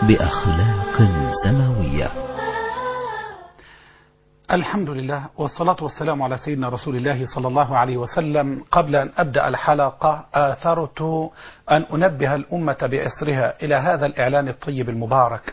بأخلاق سماوية الحمد لله والصلاة والسلام على سيدنا رسول الله صلى الله عليه وسلم قبل أن أبدأ الحلقة آثرت أن أنبه الأمة بأسرها إلى هذا الإعلان الطيب المبارك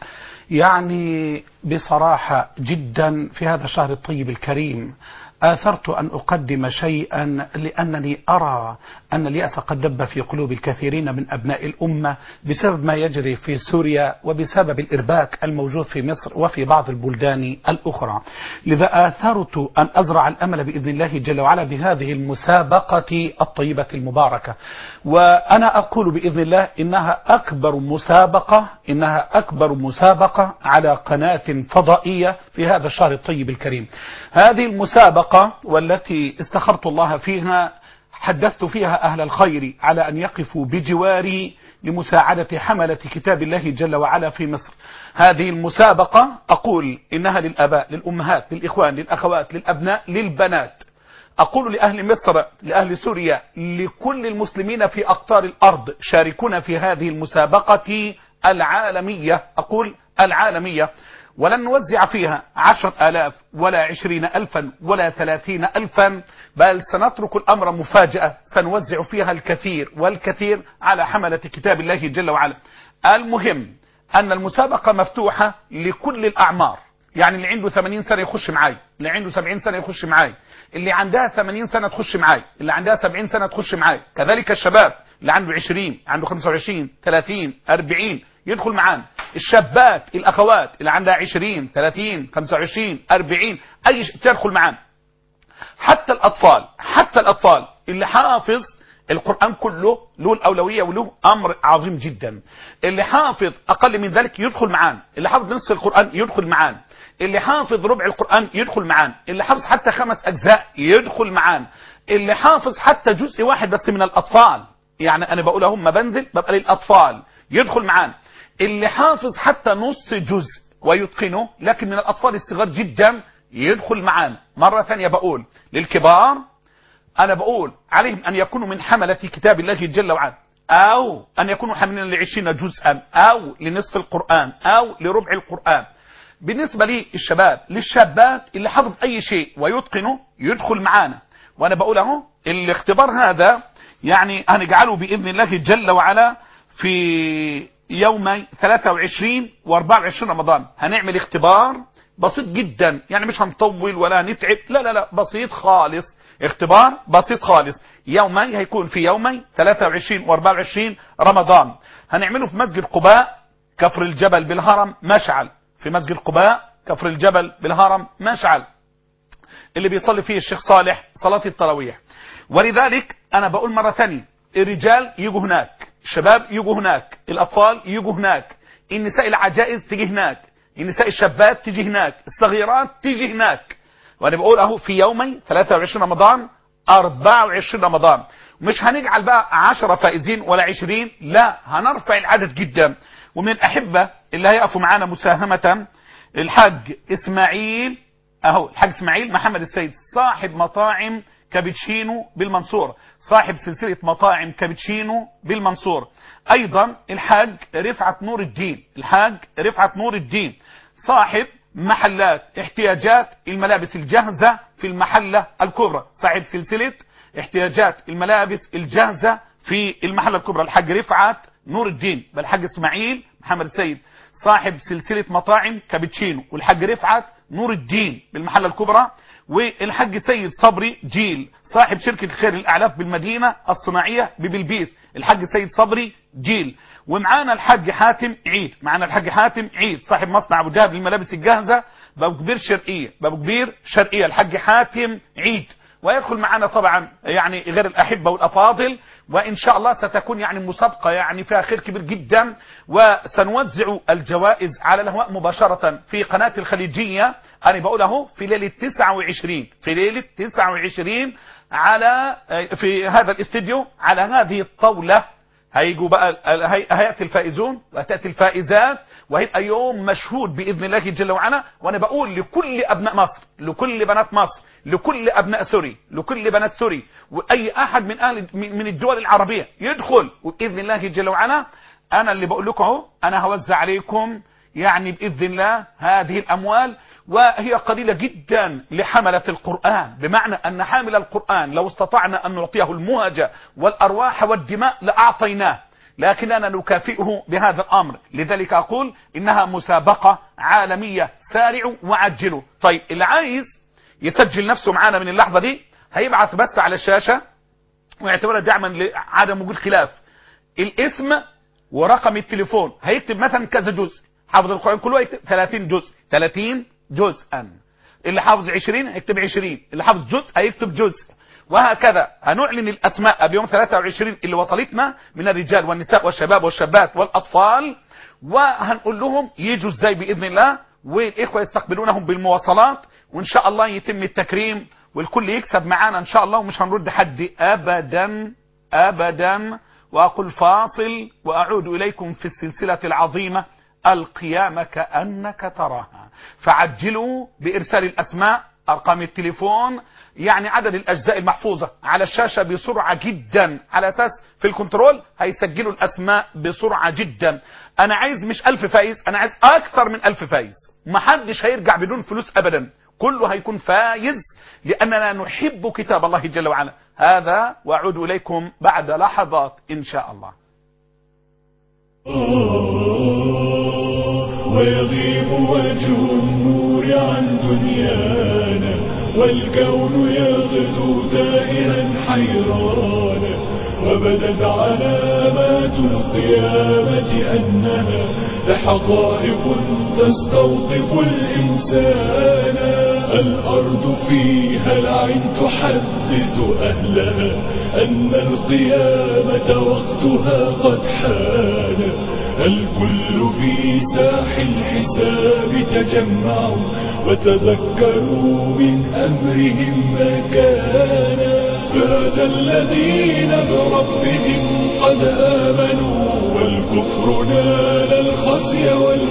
يعني بصراحة جدا في هذا الشهر الطيب الكريم آثرت أن أقدم شيئا لأنني أرى أن اليأس قد دب في قلوب الكثيرين من أبناء الأمة بسبب ما يجري في سوريا وبسبب الإرباك الموجود في مصر وفي بعض البلدان الأخرى لذا آثرت أن أزرع الأمل بإذن الله جل وعلا بهذه المسابقة الطيبة المباركة وأنا أقول بإذن الله إنها أكبر مسابقة إنها أكبر مسابقة على قناة فضائية في هذا الشهر الطيب الكريم هذه المسابقة والتي استخرت الله فيها حدثت فيها أهل الخير على أن يقفوا بجواري لمساعدة حملة كتاب الله جل وعلا في مصر هذه المسابقة أقول إنها للأباء للأمهات للإخوان للأخوات للأبناء للبنات أقول لأهل مصر لأهل سوريا لكل المسلمين في أقطار الأرض شاركونا في هذه المسابقة العالمية أقول العالمية ولن نوزع فيها عشرة آلاف ولا عشرين ألفا ولا ثلاثين ألفا بل سنترك الأمر مفاجأة سنوزع فيها الكثير والكثير على حملة كتاب الله جل وعلا المهم أن المسابقة مفتوحة لكل الأعمار يعني اللي عنده 80 سنة يخش معاي اللي عنده 70 سنة يخش معاي اللي عندها 80 سنة تخش معاي اللي عندها 70 سنة تخش معاي كذلك الشباب اللي عنده 20 عنده 25 30 40 يدخل معانا الشابات الاخوات اللي عندها 20 30 25 40 اي شيء تدخل معانا حتى الاطفال حتى الاطفال اللي حافظ القرآن كله له الأولوية وله أمر عظيم جدا اللي حافظ أقل من ذلك يدخل معانا اللي حافظ نصف القرآن يدخل معانا اللي حافظ ربع القرآن يدخل معانا اللي حافظ حتى خمس أجزاء يدخل معانا اللي حافظ حتى جزء واحد بس من الأطفال يعني أنا بقول هم بنزل ببقى للأطفال يدخل معانا اللي حافظ حتى نص جزء ويتقنه لكن من الأطفال الصغار جدا يدخل معانا مرة ثانية بقول للكبار أنا بقول عليهم أن يكونوا من حملة كتاب الله جل وعلا أو أن يكونوا حاملين لعشرين جزءا أو لنصف القرآن أو لربع القرآن بالنسبة لي الشباب للشابات اللي حفظ أي شيء ويتقنه يدخل معانا وأنا بقول أهو الاختبار هذا يعني هنجعله بإذن الله جل وعلا في يومي 23 و24 رمضان هنعمل اختبار بسيط جدا يعني مش هنطول ولا نتعب لا لا لا بسيط خالص اختبار بسيط خالص يومي هيكون في يومي 23 و24 رمضان هنعمله في مسجد قباء كفر الجبل بالهرم مشعل في مسجد قباء كفر الجبل بالهرم مشعل اللي بيصلي فيه الشيخ صالح صلاة التراويح ولذلك انا بقول مرة ثانيه الرجال يجوا هناك الشباب يجوا هناك الأطفال يجوا هناك النساء العجائز تيجي هناك النساء الشابات تيجي هناك الصغيرات تيجي هناك وانا بقول اهو في يومي 23 رمضان 24 رمضان مش هنجعل بقى 10 فائزين ولا 20 لا هنرفع العدد جدا ومن الأحبة اللي هيقفوا معانا مساهمة الحاج إسماعيل اهو الحاج إسماعيل محمد السيد صاحب مطاعم كابتشينو بالمنصورة صاحب سلسلة مطاعم كابتشينو بالمنصورة ايضا الحاج رفعت نور الدين الحاج رفعت نور الدين صاحب محلات احتياجات الملابس الجاهزة في المحلة الكبرى صاحب سلسلة احتياجات الملابس الجاهزة في المحلة الكبرى الحاج رفعت نور الدين بل الحاج اسماعيل محمد السيد صاحب سلسلة مطاعم كابتشينو والحاج رفعت نور الدين بالمحلة الكبرى والحاج سيد صبري جيل صاحب شركة خير الأعلاف بالمدينة الصناعية ببلبيس الحاج سيد صبري جيل ومعانا الحاج حاتم عيد معانا الحاج حاتم عيد صاحب مصنع ابو دهب للملابس الجاهزة بابو كبير شرقية بابو كبير شرقية الحاج حاتم عيد ويدخل معنا طبعا يعني غير الأحبة والأفاضل وإن شاء الله ستكون يعني مسابقة يعني فيها خير كبير جدا وسنوزع الجوائز على الهواء مباشرة في قناة الخليجية أنا بقوله في ليلة 29 في ليلة 29 على في هذا الاستديو على هذه الطاولة هيجوا بقى هيأتي الفائزون وتأتي الفائزات وهيبقى يوم مشهود بإذن الله جل وعلا وأنا بقول لكل أبناء مصر لكل بنات مصر لكل أبناء سوري لكل بنات سوري وأي أحد من أهل من الدول العربية يدخل وبإذن الله جل وعلا انا اللي بقول لكم اهو انا هوزع عليكم يعني باذن الله هذه الاموال وهي قليله جدا لحمله القران بمعنى ان حامل القران لو استطعنا ان نعطيه المهج والارواح والدماء لاعطيناه لكننا نكافئه بهذا الامر لذلك اقول انها مسابقه عالميه سارعوا وعجلوا طيب اللي عايز يسجل نفسه معانا من اللحظه دي هيبعث بس على الشاشه ويعتبرها دعما لعدم وجود خلاف الاسم ورقم التليفون هيكتب مثلا كذا جزء حافظ القرآن كله هيكتب 30 جزء 30 جزءا اللي حافظ 20 هيكتب 20 اللي حافظ جزء هيكتب جزء وهكذا هنعلن الأسماء بيوم 23 اللي وصلتنا من الرجال والنساء والشباب والشابات والأطفال وهنقول لهم يجوا ازاي بإذن الله والإخوة يستقبلونهم بالمواصلات وإن شاء الله يتم التكريم والكل يكسب معانا إن شاء الله ومش هنرد حد أبدا أبدا وأقول فاصل وأعود إليكم في السلسلة العظيمة القيامة كأنك تراها فعجلوا بإرسال الأسماء أرقام التليفون يعني عدد الأجزاء المحفوظة على الشاشة بسرعة جدا على أساس في الكنترول هيسجلوا الأسماء بسرعة جدا أنا عايز مش ألف فايز أنا عايز أكثر من ألف فايز محدش هيرجع بدون فلوس أبدا كله هيكون فايز لأننا نحب كتاب الله جل وعلا هذا وأعود إليكم بعد لحظات إن شاء الله ويغيب وجه النور عن دنيانا والكون يغدو تائها حيرانا وبدت علامات القيامة أنها لحقائق تستوقف الإنسان الأرض فيها العين تحدث أهلها أن القيامة وقتها قد حان الكل في ساح الحساب تجمعوا وتذكروا من أمرهم ما كان فاز الذين بربهم قد آمنوا والكفر نال الخزي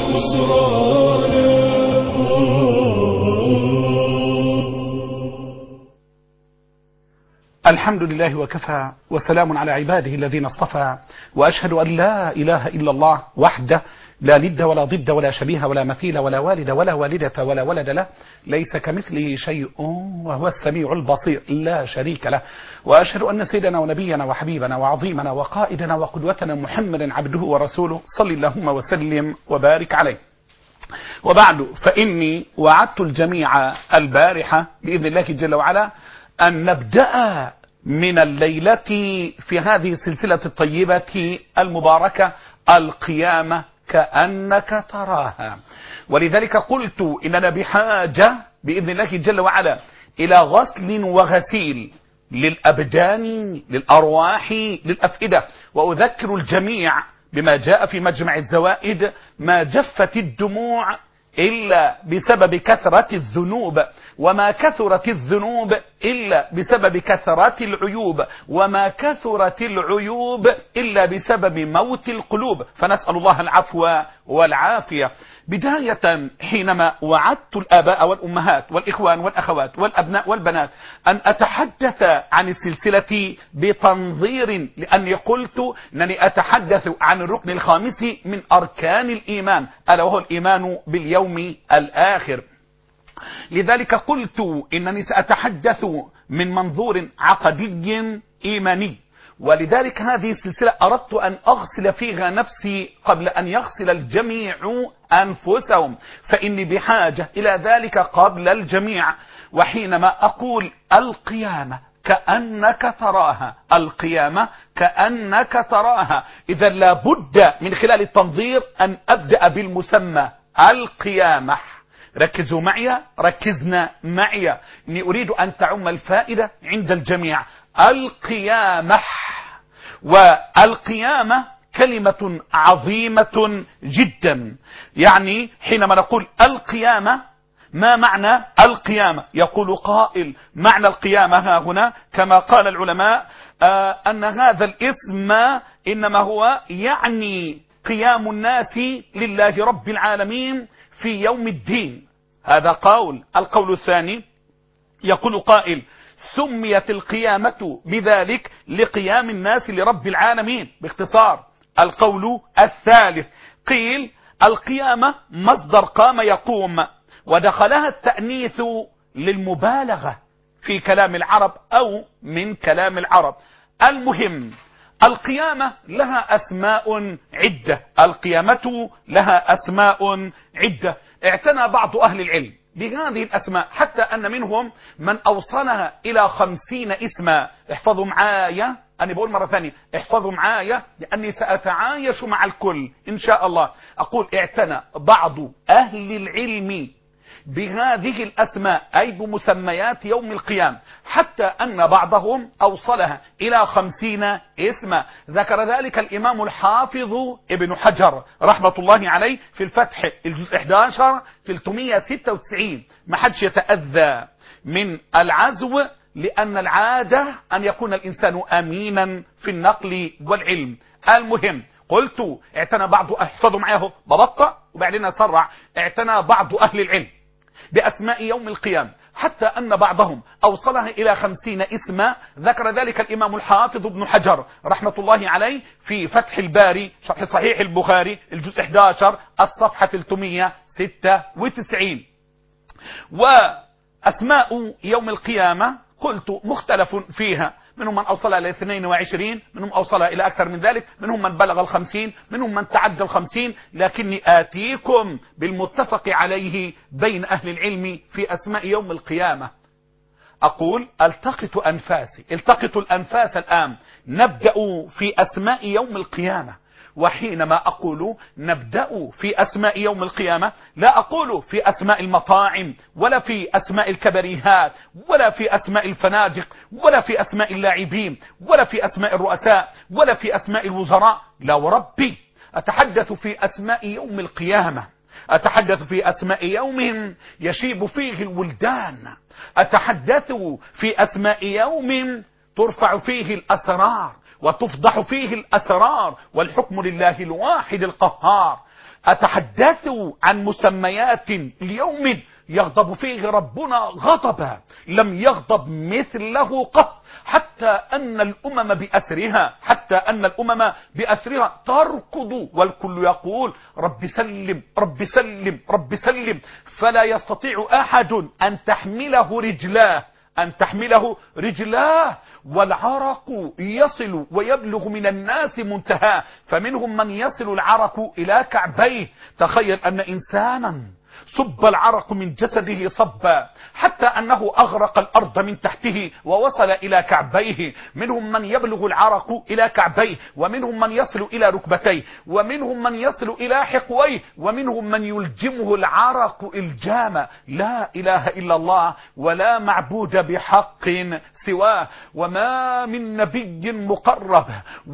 والخسران الحمد لله وكفى وسلام على عباده الذين اصطفى وأشهد أن لا إله إلا الله وحده لا ند ولا ضد ولا شبيه ولا مثيل ولا والد ولا والدة ولا ولد له ليس كمثله شيء وهو السميع البصير لا شريك له وأشهد أن سيدنا ونبينا وحبيبنا وعظيمنا وقائدنا وقدوتنا محمدا عبده ورسوله صل اللهم وسلم وبارك عليه وبعد فإني وعدت الجميع البارحة بإذن الله جل وعلا أن نبدأ من الليلة في هذه السلسلة الطيبة المباركة القيامة كأنك تراها ولذلك قلت إننا بحاجة بإذن الله جل وعلا إلى غسل وغسيل للأبدان للأرواح للأفئدة وأذكر الجميع بما جاء في مجمع الزوائد ما جفت الدموع إلا بسبب كثرة الذنوب وما كثرت الذنوب إلا بسبب كثرة العيوب وما كثرت العيوب إلا بسبب موت القلوب فنسأل الله العفو والعافية بداية حينما وعدت الآباء والأمهات والإخوان والأخوات والأبناء والبنات أن أتحدث عن السلسلة بتنظير لأني قلت أنني أتحدث عن الركن الخامس من أركان الإيمان ألا وهو الإيمان باليوم الآخر لذلك قلت إنني سأتحدث من منظور عقدي إيماني ولذلك هذه السلسلة أردت أن أغسل فيها نفسي قبل أن يغسل الجميع أنفسهم فإني بحاجة إلى ذلك قبل الجميع وحينما أقول القيامة كأنك تراها القيامة كأنك تراها إذا لابد من خلال التنظير أن أبدأ بالمسمى القيامة ركزوا معي ركزنا معي إني أريد أن تعم الفائدة عند الجميع القيامة والقيامة كلمة عظيمة جدا يعني حينما نقول القيامة ما معنى القيامة يقول قائل معنى القيامة ها هنا كما قال العلماء آه أن هذا الاسم إنما هو يعني قيام الناس لله رب العالمين في يوم الدين هذا قول القول الثاني يقول قائل سميت القيامة بذلك لقيام الناس لرب العالمين باختصار القول الثالث قيل القيامة مصدر قام يقوم ودخلها التأنيث للمبالغة في كلام العرب أو من كلام العرب المهم القيامة لها أسماء عدة القيامة لها أسماء عدة اعتنى بعض أهل العلم بهذه الأسماء حتى أن منهم من أوصلها إلى خمسين اسما احفظوا معايا أنا بقول مرة ثانية احفظوا معايا لأني سأتعايش مع الكل إن شاء الله أقول اعتنى بعض أهل العلم بهذه الأسماء أي بمسميات يوم القيامة حتى أن بعضهم أوصلها إلى خمسين اسما ذكر ذلك الإمام الحافظ ابن حجر رحمة الله عليه في الفتح الجزء 11 396 ما حدش يتأذى من العزو لأن العادة أن يكون الإنسان أمينا في النقل والعلم المهم قلت اعتنى بعض احفظوا معاه ببطأ وبعدين اسرع اعتنى بعض أهل العلم بأسماء يوم القيامة حتى أن بعضهم أوصلها إلى خمسين اسما ذكر ذلك الإمام الحافظ ابن حجر رحمة الله عليه في فتح الباري شرح صحيح البخاري الجزء 11 الصفحة 396 وأسماء يوم القيامة قلت مختلف فيها منهم من أوصلها إلى 22 منهم أوصلها إلى أكثر من ذلك منهم من بلغ الخمسين منهم من تعدى الخمسين لكني آتيكم بالمتفق عليه بين أهل العلم في أسماء يوم القيامة أقول التقط أنفاسي التقط الأنفاس الآن نبدأ في أسماء يوم القيامة وحينما أقول نبدأ في أسماء يوم القيامة لا أقول في أسماء المطاعم ولا في أسماء الكبريهات ولا في أسماء الفنادق ولا في أسماء اللاعبين ولا في أسماء الرؤساء ولا في أسماء الوزراء لا وربي أتحدث في أسماء يوم القيامة أتحدث في أسماء يوم يشيب فيه الولدان أتحدث في أسماء يوم ترفع فيه الأسرار وتفضح فيه الأسرار والحكم لله الواحد القهار أتحدث عن مسميات ليوم يغضب فيه ربنا غضبا لم يغضب مثله قط حتى أن الأمم بأسرها حتى أن الأمم بأسرها تركض والكل يقول رب سلم رب سلم رب سلم فلا يستطيع أحد أن تحمله رجلاه أن تحمله رجلاه والعرق يصل ويبلغ من الناس منتهى فمنهم من يصل العرق إلى كعبيه تخيل أن إنسانا صب العرق من جسده صبا حتى أنه أغرق الأرض من تحته ووصل إلى كعبيه منهم من يبلغ العرق إلى كعبيه ومنهم من يصل إلى ركبتيه ومنهم من يصل إلى حقويه ومنهم من يلجمه العرق الجام لا إله إلا الله ولا معبود بحق سواه وما من نبي مقرب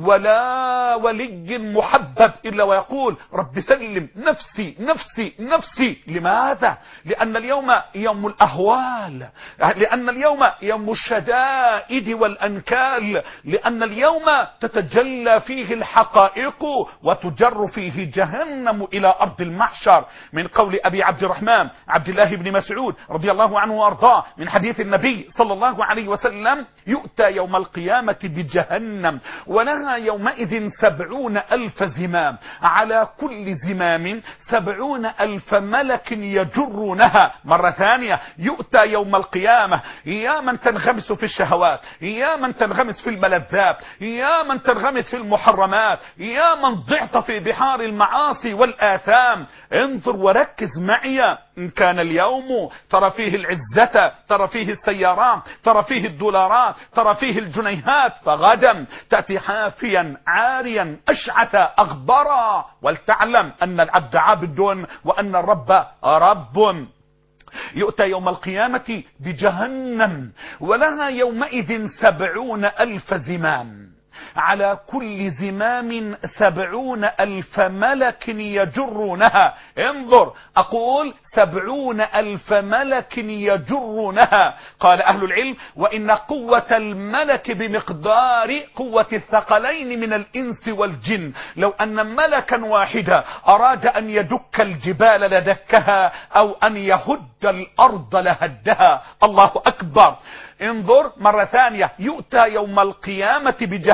ولا ولي محبب إلا ويقول رب سلم نفسي نفسي نفسي لماذا لأن اليوم يوم الأهوال لأن اليوم يوم الشدائد والأنكال لأن اليوم تتجلى فيه الحقائق وتجر فيه جهنم إلى أرض المحشر من قول أبي عبد الرحمن عبد الله بن مسعود رضي الله عنه وأرضاه من حديث النبي صلى الله عليه وسلم يؤتى يوم القيامة بجهنم ولها يومئذ سبعون ألف زمام على كل زمام سبعون ألف ملك يجرونها مرة ثانية يؤتى يوم القيامة يا من تنغمس في الشهوات يا من تنغمس في الملذات يا من تنغمس في المحرمات يا من ضعت في بحار المعاصي والآثام انظر وركز معي إن كان اليوم ترى فيه العزة ترى فيه السيارات ترى فيه الدولارات ترى فيه الجنيهات فغدا تأتي حافيا عاريا أشعث أغبرا ولتعلم أن العبد عبد وأن الرب رب يؤتى يوم القيامة بجهنم ولها يومئذ سبعون ألف زمام على كل زمام سبعون ألف ملك يجرونها انظر أقول سبعون ألف ملك يجرونها قال أهل العلم وإن قوة الملك بمقدار قوة الثقلين من الإنس والجن لو أن ملكا واحدا أراد أن يدك الجبال لدكها أو أن يهد الأرض لهدها الله أكبر انظر مرة ثانية يؤتى يوم القيامة بجهنم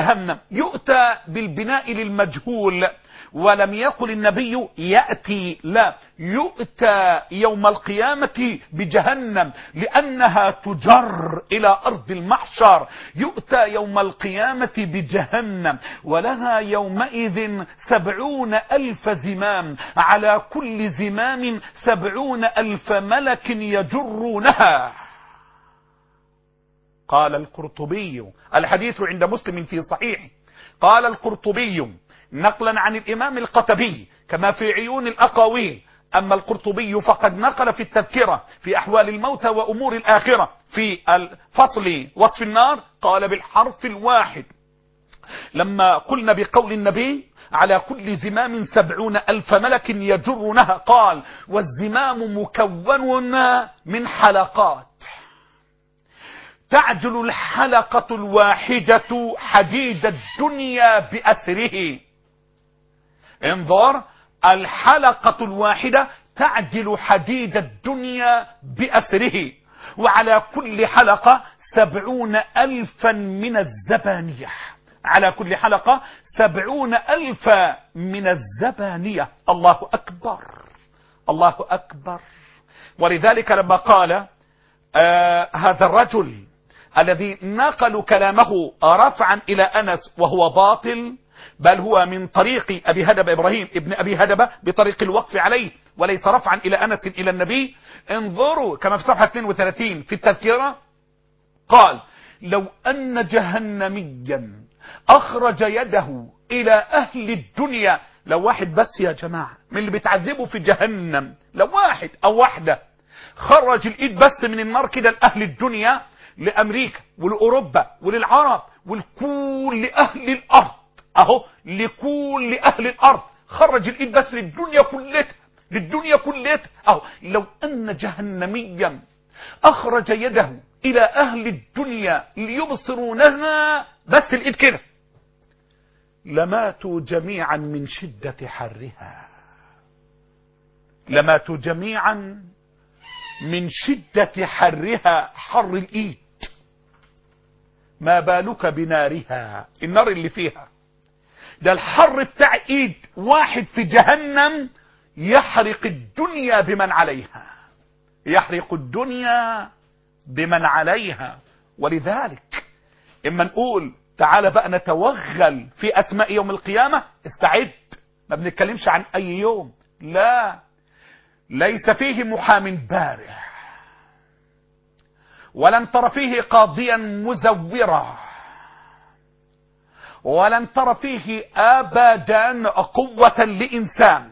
جهنم يؤتى بالبناء للمجهول ولم يقل النبي يأتي لا يؤتى يوم القيامة بجهنم لأنها تجر إلى أرض المحشر يؤتى يوم القيامة بجهنم ولها يومئذ سبعون ألف زمام على كل زمام سبعون ألف ملك يجرونها قال القرطبي الحديث عند مسلم في صحيح قال القرطبي نقلا عن الإمام القتبي كما في عيون الأقاويل أما القرطبي فقد نقل في التذكرة في أحوال الموتى وأمور الآخرة في الفصل وصف النار قال بالحرف الواحد لما قلنا بقول النبي على كل زمام سبعون ألف ملك يجرونها قال والزمام مكون من حلقات تعجل الحلقة الواحدة حديد الدنيا بأسره انظر الحلقة الواحدة تعجل حديد الدنيا بأسره وعلى كل حلقة سبعون ألفا من الزبانية على كل حلقة سبعون ألفا من الزبانية الله أكبر الله أكبر ولذلك لما قال آه هذا الرجل الذي نقلوا كلامه رفعا إلى أنس وهو باطل بل هو من طريق أبي هدب إبراهيم ابن أبي هدب بطريق الوقف عليه وليس رفعا إلى أنس إلى النبي انظروا كما في صفحة 32 في التذكرة قال لو أن جهنميا أخرج يده إلى أهل الدنيا لو واحد بس يا جماعة من اللي بتعذبوا في جهنم لو واحد أو واحدة خرج الإيد بس من النار كده لأهل الدنيا لأمريكا ولأوروبا وللعرب ولكل أهل الأرض أهو لكل أهل الأرض خرج الإيد بس للدنيا كلها للدنيا كلها أهو لو أن جهنميا أخرج يده إلى أهل الدنيا ليبصرونها بس الإيد كده لماتوا جميعا من شدة حرها لماتوا جميعا من شدة حرها حر الإيد ما بالك بنارها النار اللي فيها ده الحر بتاع ايد واحد في جهنم يحرق الدنيا بمن عليها يحرق الدنيا بمن عليها ولذلك اما نقول تعال بقى نتوغل في اسماء يوم القيامة استعد ما بنتكلمش عن اي يوم لا ليس فيه محام بارع ولن تر فيه قاضيا مزورا ولن تر فيه ابدا قوة لانسان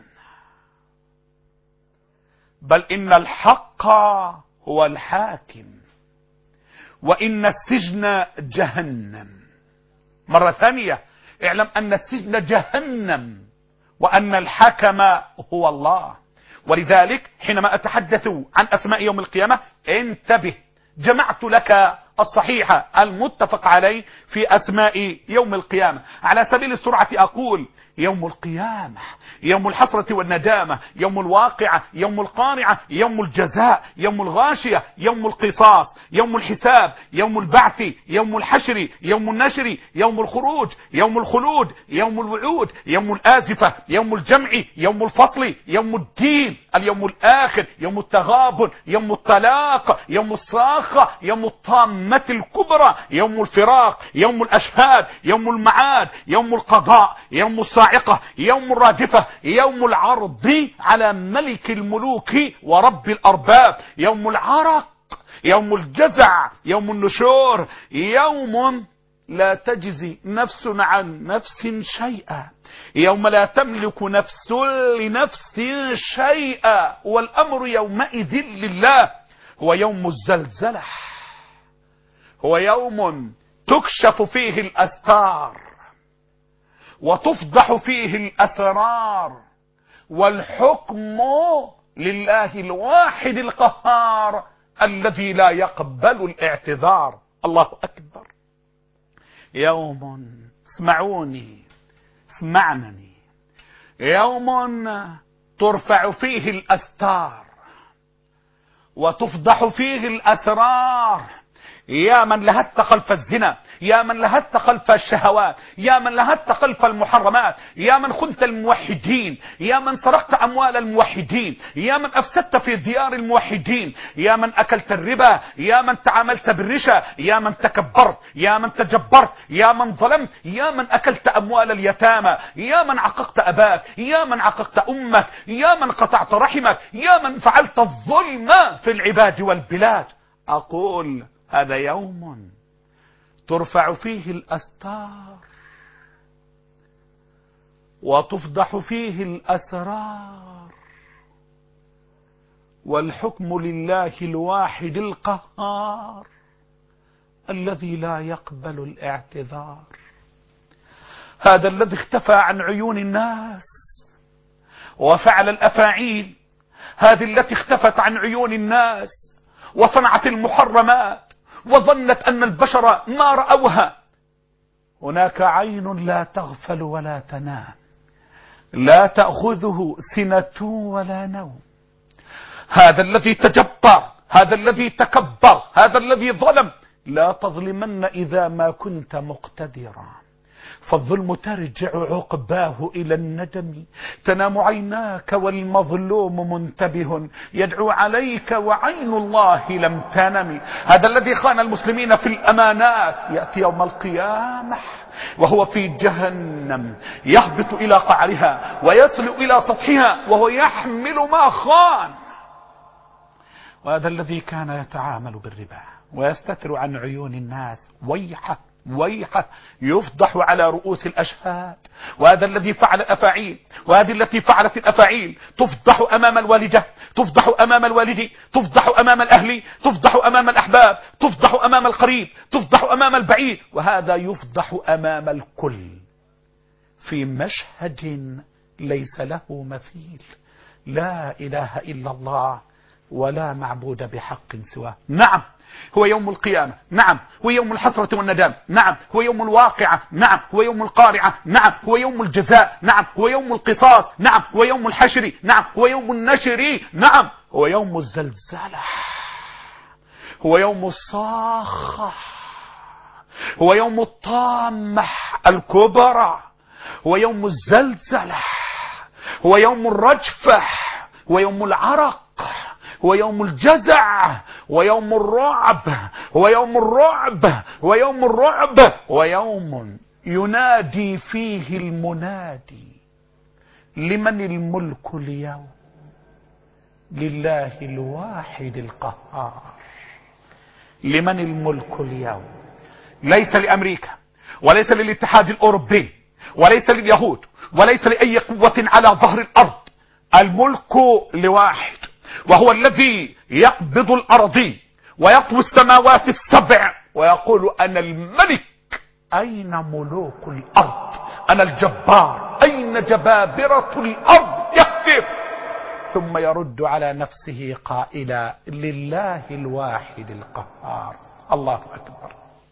بل ان الحق هو الحاكم وان السجن جهنم مرة ثانية اعلم ان السجن جهنم وان الحكم هو الله ولذلك حينما اتحدث عن اسماء يوم القيامة انتبه جمعت لك الصحيحة المتفق عليه في أسماء يوم القيامة على سبيل السرعة أقول يوم القيامة يوم الحسرة والندامة يوم الواقعة يوم القارعة يوم الجزاء يوم الغاشية يوم القصاص يوم الحساب يوم البعث يوم الحشر يوم النشر يوم الخروج يوم الخلود يوم الوعود يوم الآزفة يوم الجمع يوم الفصل يوم الدين اليوم الآخر يوم التغابن يوم الطلاق يوم الصاخة يوم الطامة الكبرى يوم الفراق يوم الأشهاد يوم المعاد يوم القضاء يوم الصاعقة يوم الرادفة يوم العرض على ملك الملوك ورب الأرباب يوم العرق يوم الجزع يوم النشور يوم لا تجزي نفس عن نفس شيئا يوم لا تملك نفس لنفس شيئا والأمر يومئذ لله هو يوم الزلزلة هو يوم تكشف فيه الأستار وتفضح فيه الأسرار والحكم لله الواحد القهار الذي لا يقبل الاعتذار الله أكبر يوم اسمعوني اسمعنني يوم ترفع فيه الأستار وتفضح فيه الأسرار يا من لهت خلف الزنا يا من لهت خلف الشهوات يا من لهت خلف المحرمات يا من خنت الموحدين يا من سرقت أموال الموحدين يا من أفسدت في ديار الموحدين يا من أكلت الربا يا من تعاملت بالرشا يا من تكبرت يا من تجبرت يا من ظلمت يا من أكلت أموال اليتامى يا من عققت أباك يا من عققت أمك يا من قطعت رحمك يا من فعلت الظلم في العباد والبلاد أقول هذا يوم ترفع فيه الأستار وتفضح فيه الأسرار والحكم لله الواحد القهار الذي لا يقبل الاعتذار هذا الذي اختفى عن عيون الناس وفعل الأفاعيل هذه التي اختفت عن عيون الناس وصنعت المحرمات وظنت أن البشر ما رأوها هناك عين لا تغفل ولا تنام لا تأخذه سنة ولا نوم هذا الذي تجبر هذا الذي تكبر هذا الذي ظلم لا تظلمن إذا ما كنت مقتدرا فالظلم ترجع عقباه إلى الندم تنام عيناك والمظلوم منتبه يدعو عليك وعين الله لم تنم هذا الذي خان المسلمين في الأمانات يأتي يوم القيامة وهو في جهنم يهبط إلى قعرها ويصل إلى سطحها وهو يحمل ما خان وهذا الذي كان يتعامل بالربا ويستتر عن عيون الناس ويحه ويحه يفضح على رؤوس الأشهاد وهذا الذي فعل الأفاعيل وهذه التي فعلت الأفاعيل تفضح أمام الوالدة تفضح أمام الوالد تفضح أمام الأهل تفضح أمام الأحباب تفضح أمام القريب تفضح أمام البعيد وهذا يفضح أمام الكل في مشهد ليس له مثيل لا إله إلا الله ولا معبود بحق سواه نعم هو يوم القيامة نعم هو يوم الحسرة والندام نعم هو يوم الواقعة نعم هو يوم القارعة نعم هو يوم الجزاء نعم هو يوم القصاص نعم هو يوم الحشر نعم هو يوم النشر نعم هو يوم الزلزلة هو يوم الصاخة هو يوم الطامة الكبرى هو يوم الزلزلة هو يوم الرجفة هو يوم العرق هو يوم الجزع ويوم الرعب ويوم الرعب ويوم الرعب ويوم ينادي فيه المنادي لمن الملك اليوم لله الواحد القهار لمن الملك اليوم ليس لأمريكا وليس للاتحاد الأوروبي وليس لليهود وليس لأي قوة على ظهر الأرض الملك لواحد وهو الذي يقبض الأرض ويطوي السماوات السبع ويقول أنا الملك أين ملوك الأرض أنا الجبار أين جبابرة الأرض يهتف ثم يرد على نفسه قائلا لله الواحد القهار الله أكبر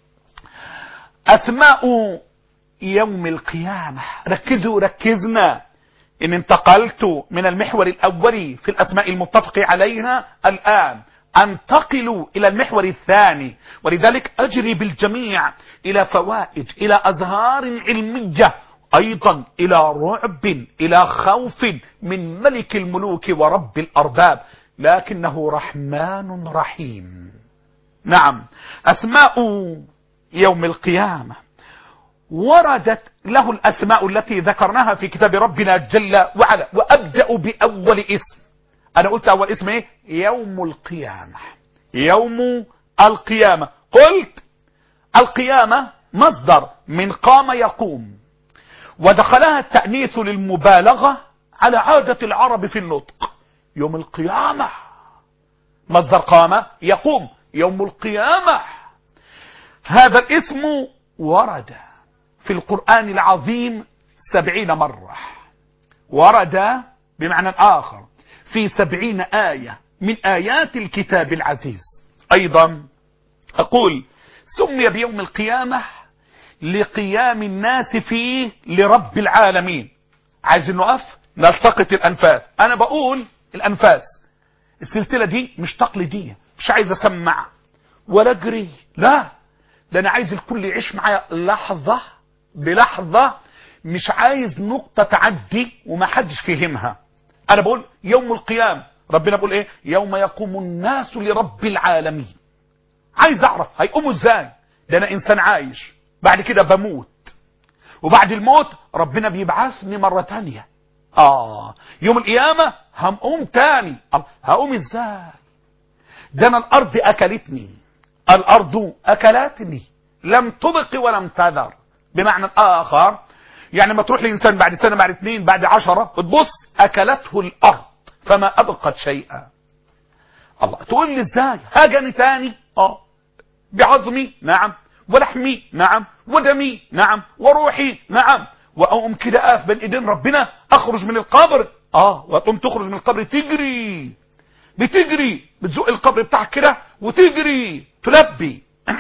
أسماء يوم القيامة ركزوا ركزنا إن انتقلت من المحور الأولي في الأسماء المتفق عليها الآن أنتقل إلى المحور الثاني ولذلك أجري بالجميع إلى فوائد إلى أزهار علمية أيضا إلى رعب إلى خوف من ملك الملوك ورب الأرباب لكنه رحمن رحيم نعم أسماء يوم القيامة وردت له الأسماء التي ذكرناها في كتاب ربنا جل وعلا وأبدأ بأول اسم أنا قلت أول اسم إيه يوم القيامة يوم القيامة قلت القيامة مصدر من قام يقوم ودخلها التأنيث للمبالغة على عادة العرب في النطق يوم القيامة مصدر قام يقوم يوم القيامة هذا الاسم ورد في القرآن العظيم سبعين مرة ورد بمعنى آخر في سبعين آية من آيات الكتاب العزيز أيضا أقول سمي بيوم القيامة لقيام الناس فيه لرب العالمين عايز نقف نلتقط الأنفاس أنا بقول الأنفاس السلسلة دي مش تقليدية مش عايز أسمع ولا اجري لا ده انا عايز الكل يعيش معايا لحظة بلحظة مش عايز نقطة تعدي وما حدش فهمها انا بقول يوم القيامة ربنا بيقول ايه يوم يقوم الناس لرب العالمين عايز اعرف هيقوموا ازاي ده انا انسان عايش بعد كده بموت وبعد الموت ربنا بيبعثني مرة تانية اه يوم القيامة هنقوم تاني الله، هقوم ازاي ده انا الارض اكلتني الارض اكلتني لم تبق ولم تذر بمعنى اخر يعني ما تروح لانسان بعد سنة بعد اتنين بعد عشرة وتبص اكلته الارض فما ابقت شيئا الله تقول لي ازاي هاجني تاني اه بعظمي نعم ولحمي نعم ودمي نعم وروحي نعم واقوم كده اقف بين ايدين ربنا اخرج من القبر اه وتقوم تخرج من القبر تجري بتجري بتزق القبر بتاعك كده وتجري تلبي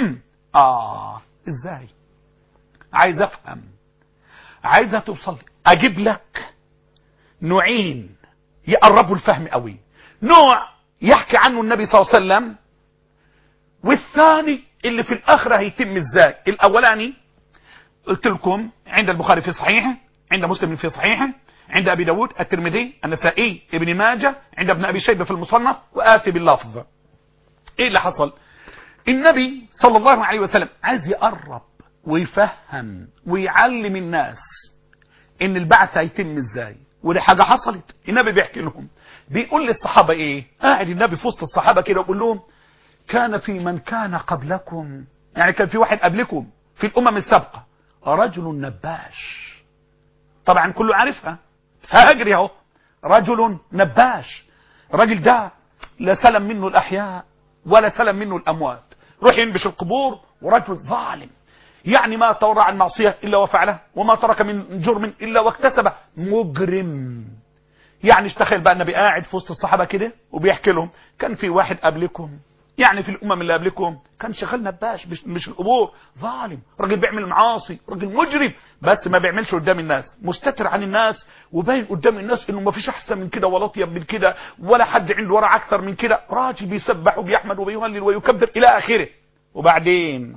اه ازاي عايز افهم عايزه توصل لي. اجيب لك نوعين يقربوا الفهم قوي نوع يحكي عنه النبي صلى الله عليه وسلم والثاني اللي في الاخره هيتم ازاي الاولاني قلت لكم عند البخاري في صحيحه عند مسلم في صحيحه عند ابي داود الترمذي النسائي ابن ماجه عند ابن ابي شيبه في المصنف واتي باللفظ ايه اللي حصل النبي صلى الله عليه وسلم عايز يقرب ويفهم ويعلم الناس ان البعث هيتم ازاي ودي حاجه حصلت النبي بيحكي لهم بيقول للصحابه ايه قاعد النبي في وسط الصحابه كده ويقول لهم كان في من كان قبلكم يعني كان في واحد قبلكم في الامم السابقه رجل نباش طبعا كله عارفها بس هاجري اهو رجل نباش الراجل ده لا سلم منه الاحياء ولا سلم منه الاموات روح ينبش القبور ورجل ظالم يعني ما تورع عن معصيه الا وفعلها وما ترك من جرم الا واكتسبه مجرم يعني اشتخيل بقى النبي قاعد في وسط الصحابه كده وبيحكي لهم كان في واحد قبلكم يعني في الامم اللي قبلكم كان شغال نباش مش, مش القبور ظالم راجل بيعمل معاصي راجل مجرم بس ما بيعملش قدام الناس مستتر عن الناس وباين قدام الناس انه ما فيش احسن من كده ولا اطيب من كده ولا حد عنده ورع اكثر من كده راجل بيسبح وبيحمد وبيهلل ويكبر الى اخره وبعدين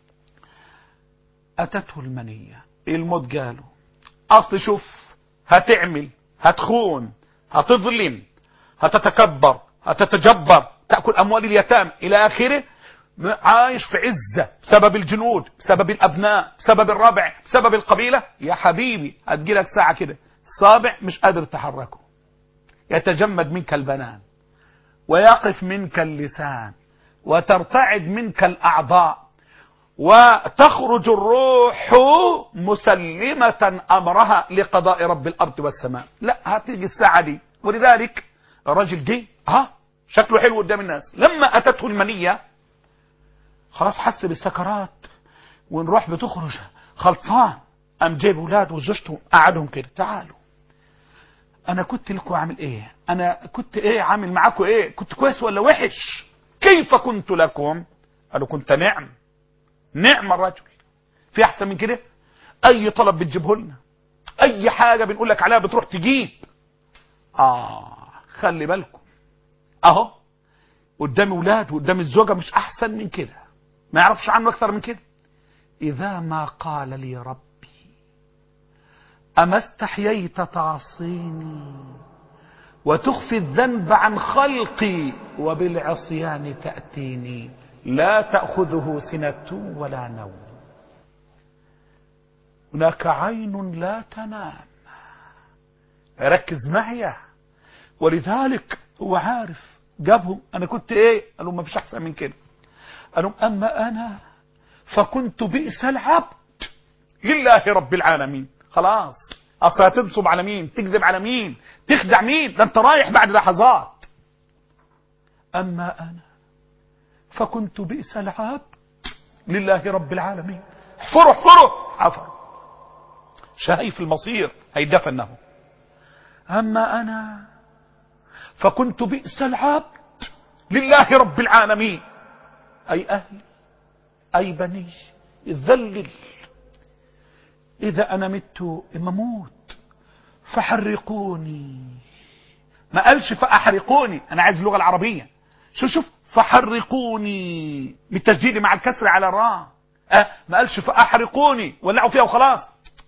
اتته المنيه الموت جاله اصل شوف هتعمل هتخون هتظلم هتتكبر هتتجبر تأكل أموال اليتام إلى آخره عايش في عزة بسبب الجنود بسبب الأبناء بسبب الربع بسبب القبيلة يا حبيبي هتجيلك ساعة كده صابع مش قادر تحركه يتجمد منك البنان ويقف منك اللسان وترتعد منك الأعضاء وتخرج الروح مسلمة أمرها لقضاء رب الأرض والسماء لا هتيجي الساعة دي ولذلك الراجل دي ها شكله حلو قدام الناس لما أتته المنية خلاص حس بالسكرات ونروح بتخرج خلصان قام جايب ولاده وزوجته قعدهم كده تعالوا انا كنت لكم عامل ايه انا كنت ايه عامل معاكم ايه كنت كويس ولا وحش كيف كنت لكم قالوا كنت نعم نعم الرجل في احسن من كده اي طلب بتجيبه لنا اي حاجه بنقول لك عليها بتروح تجيب اه خلي بالكم اهو قدام ولاد وقدام الزوجه مش احسن من كده ما يعرفش عنه اكثر من كده اذا ما قال لي ربي اما استحييت تعصيني وتخفي الذنب عن خلقي وبالعصيان تاتيني لا تاخذه سنه ولا نوم هناك عين لا تنام ركز معي ولذلك هو عارف جابهم انا كنت ايه قالوا ما فيش احسن من كده قالوا اما انا فكنت بئس العبد لله رب العالمين خلاص اصل هتنصب على مين تكذب على مين تخدع مين ده انت رايح بعد لحظات اما انا فكنت بئس العبد لله رب العالمين احفروا احفروا حفر شايف المصير هيدفن له اما انا فكنت بئس العبد لله رب العالمين اي اهلي اي بني ذلل اذا انا مت اما موت فحرقوني ما قالش فاحرقوني انا عايز اللغه العربيه شوف شوف فحرقوني بالتسجيل مع الكسر على الراء أه ما قالش فاحرقوني ولعوا فيها وخلاص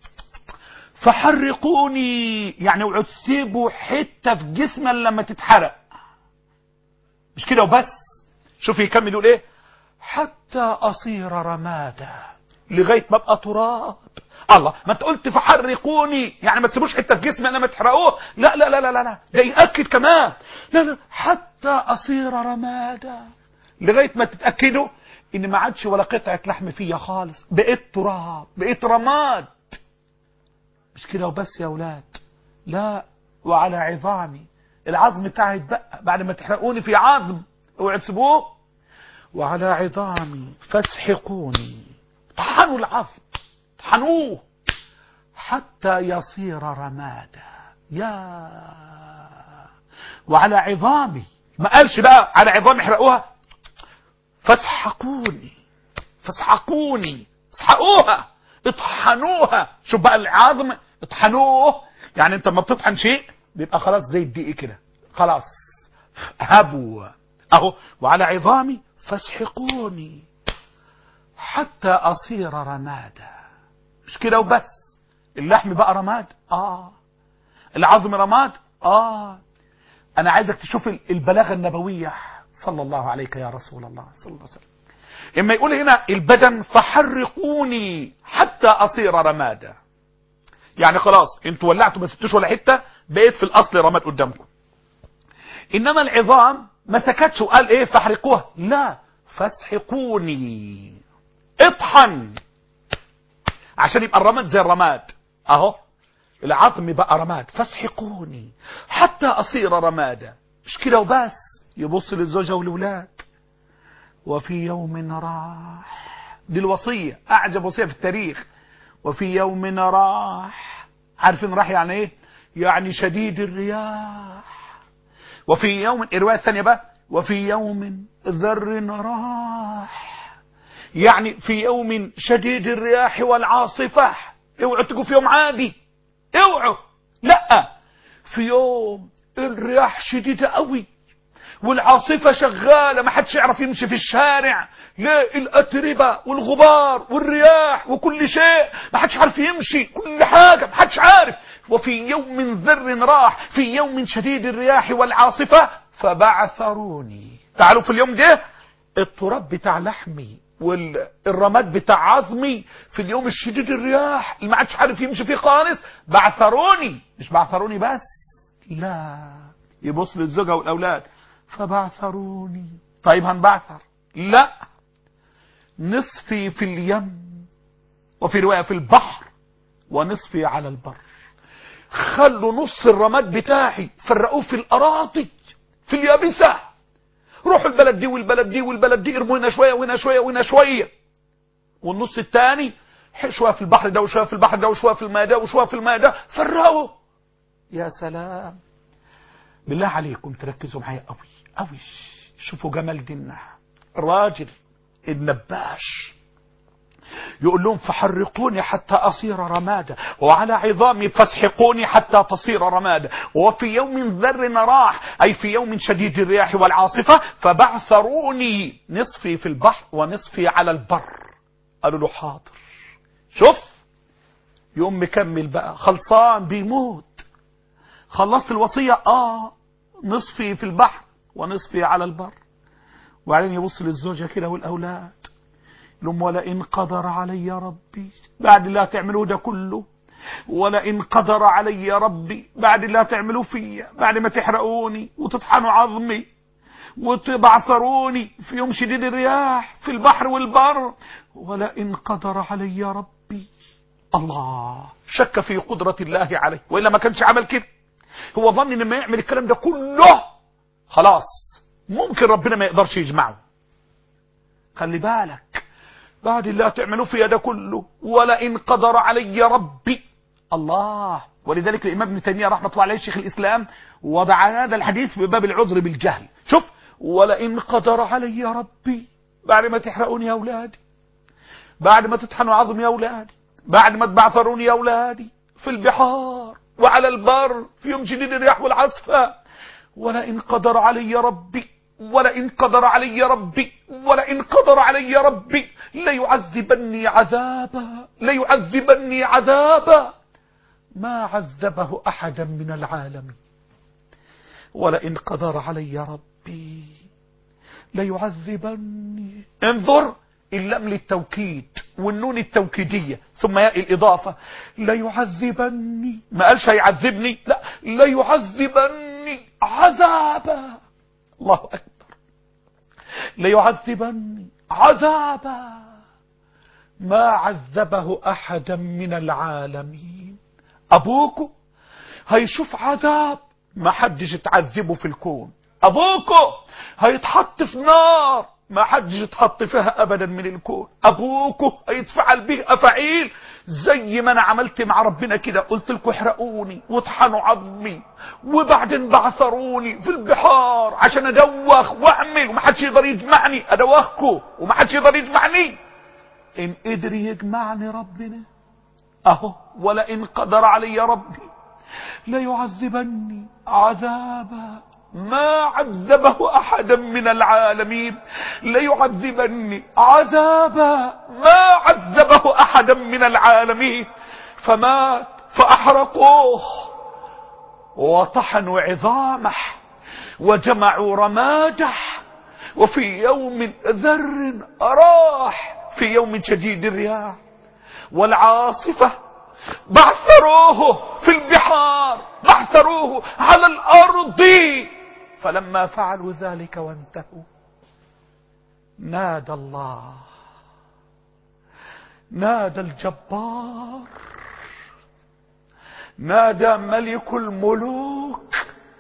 فحرقوني يعني اوعوا تسيبوا حته في جسمي لما تتحرق مش كده وبس شوف يكمل يقول ايه حتى اصير رمادا لغايه ما ابقى تراب الله ما انت قلت فحرقوني يعني ما تسيبوش حته في جسمي انا ما تحرقوه لا لا لا لا لا لا ده ياكد كمان لا لا حتى اصير رمادا لغايه ما تتاكدوا ان ما عادش ولا قطعه لحم فيا خالص بقيت تراب بقيت رماد مش كده وبس يا اولاد لا وعلى عظامي العظم بتاعي اتبقى بعد ما تحرقوني في عظم اوعوا تسيبوه وعلى عظامي فاسحقوني طحنوا العظم طحنوه حتى يصير رمادا يا وعلى عظامي ما قالش بقى على عظامي احرقوها فاسحقوني فاسحقوني اسحقوها اطحنوها شوف بقى العظم اطحنوه يعني انت لما بتطحن شيء بيبقى خلاص زي الدقيق كده خلاص هبوا اهو وعلى عظامي فاسحقوني حتى اصير رمادا مش كده وبس اللحم بقى رماد اه العظم رماد اه انا عايزك تشوف البلاغه النبويه صلى الله عليك يا رسول الله صلى الله عليه وسلم اما يقول هنا البدن فحرقوني حتى اصير رمادا يعني خلاص انتوا ولعتوا ما سبتوش ولا حته بقيت في الاصل رماد قدامكم انما العظام ما سكتش وقال ايه فاحرقوها لا فاسحقوني اطحن عشان يبقى الرماد زي الرماد اهو العظم بقى رماد فاسحقوني حتى اصير رمادا مش كده وبس يبص للزوجه والاولاد وفي يوم راح دي الوصيه اعجب وصيه في التاريخ وفي يوم راح عارفين راح يعني ايه يعني شديد الرياح وفي يوم الروايه الثانيه بقى وفي يوم ذر راح يعني في يوم شديد الرياح والعاصفة اوعوا تجوا في يوم عادي اوعوا لا في يوم الرياح شديدة قوي والعاصفة شغالة ما حدش يعرف يمشي في الشارع لا الأتربة والغبار والرياح وكل شيء ما حدش عارف يمشي كل حاجة ما حدش عارف وفي يوم ذر راح في يوم شديد الرياح والعاصفة فبعثروني تعالوا في اليوم ده التراب بتاع لحمي والرماد بتاع عظمي في اليوم الشديد الرياح اللي ما عادش عارف يمشي فيه خالص بعثروني مش بعثروني بس لا يبص للزوجة والأولاد فبعثروني طيب هنبعثر لا نصفي في اليم وفي رواية في البحر ونصفي على البر خلوا نص الرماد بتاعي فرقوه في الأراضي في اليابسة روحوا البلد دي والبلد دي والبلد دي ارموا هنا شويه وهنا شويه وهنا شويه والنص الثاني شويه في البحر ده وشويه في البحر ده وشويه في الماء ده وشويه في الماء ده فرقوا يا سلام بالله عليكم تركزوا معايا قوي قوي شوفوا جمال ديننا الراجل النباش يقول لهم فحرقوني حتى أصير رمادا وعلى عظامي فاسحقوني حتى تصير رمادا وفي يوم ذر راح أي في يوم شديد الرياح والعاصفة فبعثروني نصفي في البحر ونصفي على البر قالوا له حاضر شوف يوم مكمل بقى خلصان بيموت خلصت الوصية آه نصفي في البحر ونصفي على البر وبعدين يبص للزوجة كده والأولاد لهم ولئن قدر علي ربي بعد اللي هتعملوه ده كله ولئن قدر علي ربي بعد اللي هتعملوه فيا بعد ما تحرقوني وتطحنوا عظمي وتبعثروني في يوم شديد الرياح في البحر والبر ولئن قدر علي ربي الله شك في قدرة الله عليه وإلا ما كانش عمل كده هو ظن ان ما يعمل الكلام ده كله خلاص ممكن ربنا ما يقدرش يجمعه خلي بالك بعد اللي هتعملوه فيا ده كله ولئن قدر علي ربي الله ولذلك الإمام ابن تيمية رحمة الله عليه شيخ الإسلام وضع هذا الحديث في باب العذر بالجهل شوف ولئن قدر علي ربي بعد ما تحرقوني يا أولادي بعد ما تطحنوا عظمي يا أولادي بعد ما تبعثروني يا أولادي في البحار وعلى البر في يوم شديد الرياح والعصفة ولئن قدر علي ربي ولئن قدر علي ربي ولئن قدر علي ربي ليعذبني عذابا ليعذبني عذابا ما عذبه أحدا من العالمين ولئن قدر علي ربي ليعذبني انظر اللام للتوكيد والنون التوكيدية ثم ياء الإضافة ليعذبني ما قالش هيعذبني لا ليعذبني عذابا الله أكبر ليعذبني عذابا ما عذبه أحدا من العالمين أبوكو هيشوف عذاب ما حدش اتعذبه في الكون أبوكو هيتحط في نار ما حدش اتحط فيها ابدا من الكون ابوكو هيتفعل به افعيل زي ما انا عملت مع ربنا كده قلت لكم احرقوني واطحنوا عظمي وبعدين بعثروني في البحار عشان ادوخ واعمل ومحدش يقدر يجمعني ادوخكم ومحدش يقدر يجمعني ان قدر يجمعني ربنا اهو ولئن قدر علي ربي ليعذبني عذابا ما عذبه احدا من العالمين ليعذبني عذابا ما عذبه احدا من العالمين فمات فاحرقوه وطحنوا عظامه وجمعوا رماده وفي يوم ذر راح في يوم شديد الرياح والعاصفه بعثروه في البحار بعثروه على الارض فلما فعلوا ذلك وانتهوا نادى الله نادى الجبار نادى ملك الملوك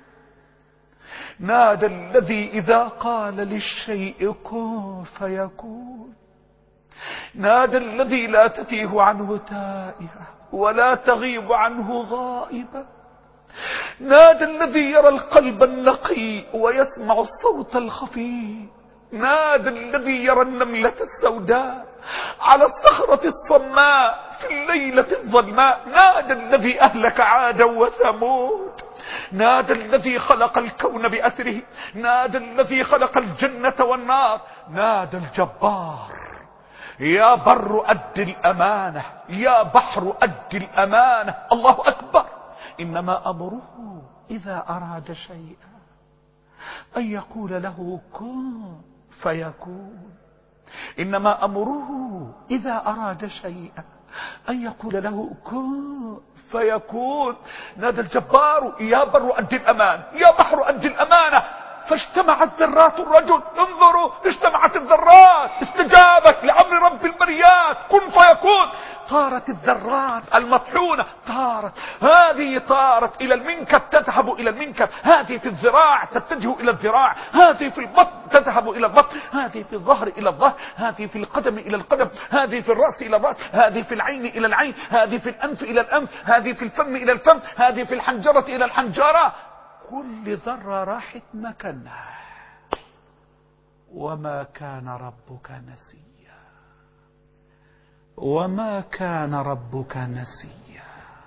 نادى الذي اذا قال للشيء كن فيكون نادى الذي لا تتيه عنه تائهه ولا تغيب عنه غائبه نادى الذي يرى القلب النقي ويسمع الصوت الخفي نادى الذي يرى النملة السوداء على الصخرة الصماء في الليلة الظلماء نادى الذي أهلك عادا وثمود نادى الذي خلق الكون بأثره نادى الذي خلق الجنة والنار نادى الجبار يا بر أد الأمانة يا بحر أد الأمانة الله أكبر إنما أمره إذا أراد شيئا أن يقول له كن فيكون إنما أمره إذا أراد شيئا أن يقول له كن فيكون نادى الجبار يا بر أد الأمان يا بحر أد الأمانة فاجتمعت ذرات الرجل انظروا اجتمعت الذرات استجابت لامر رب البريات كن فيكون طارت الذرات المطحونة طارت هذه طارت الى المنكب تذهب الى المنكب هذه في الذراع تتجه الى الذراع هذه في البطن تذهب الى البطن هذه في الظهر الى الظهر هذه في القدم الى القدم هذه في الرأس الى الرأس هذه في العين الى العين هذه في الانف الى الانف هذه في الفم الى الفم هذه في الحنجرة الى الحنجرة كل ذرة راحت مكانها وما كان ربك نسيا وما كان ربك نسيا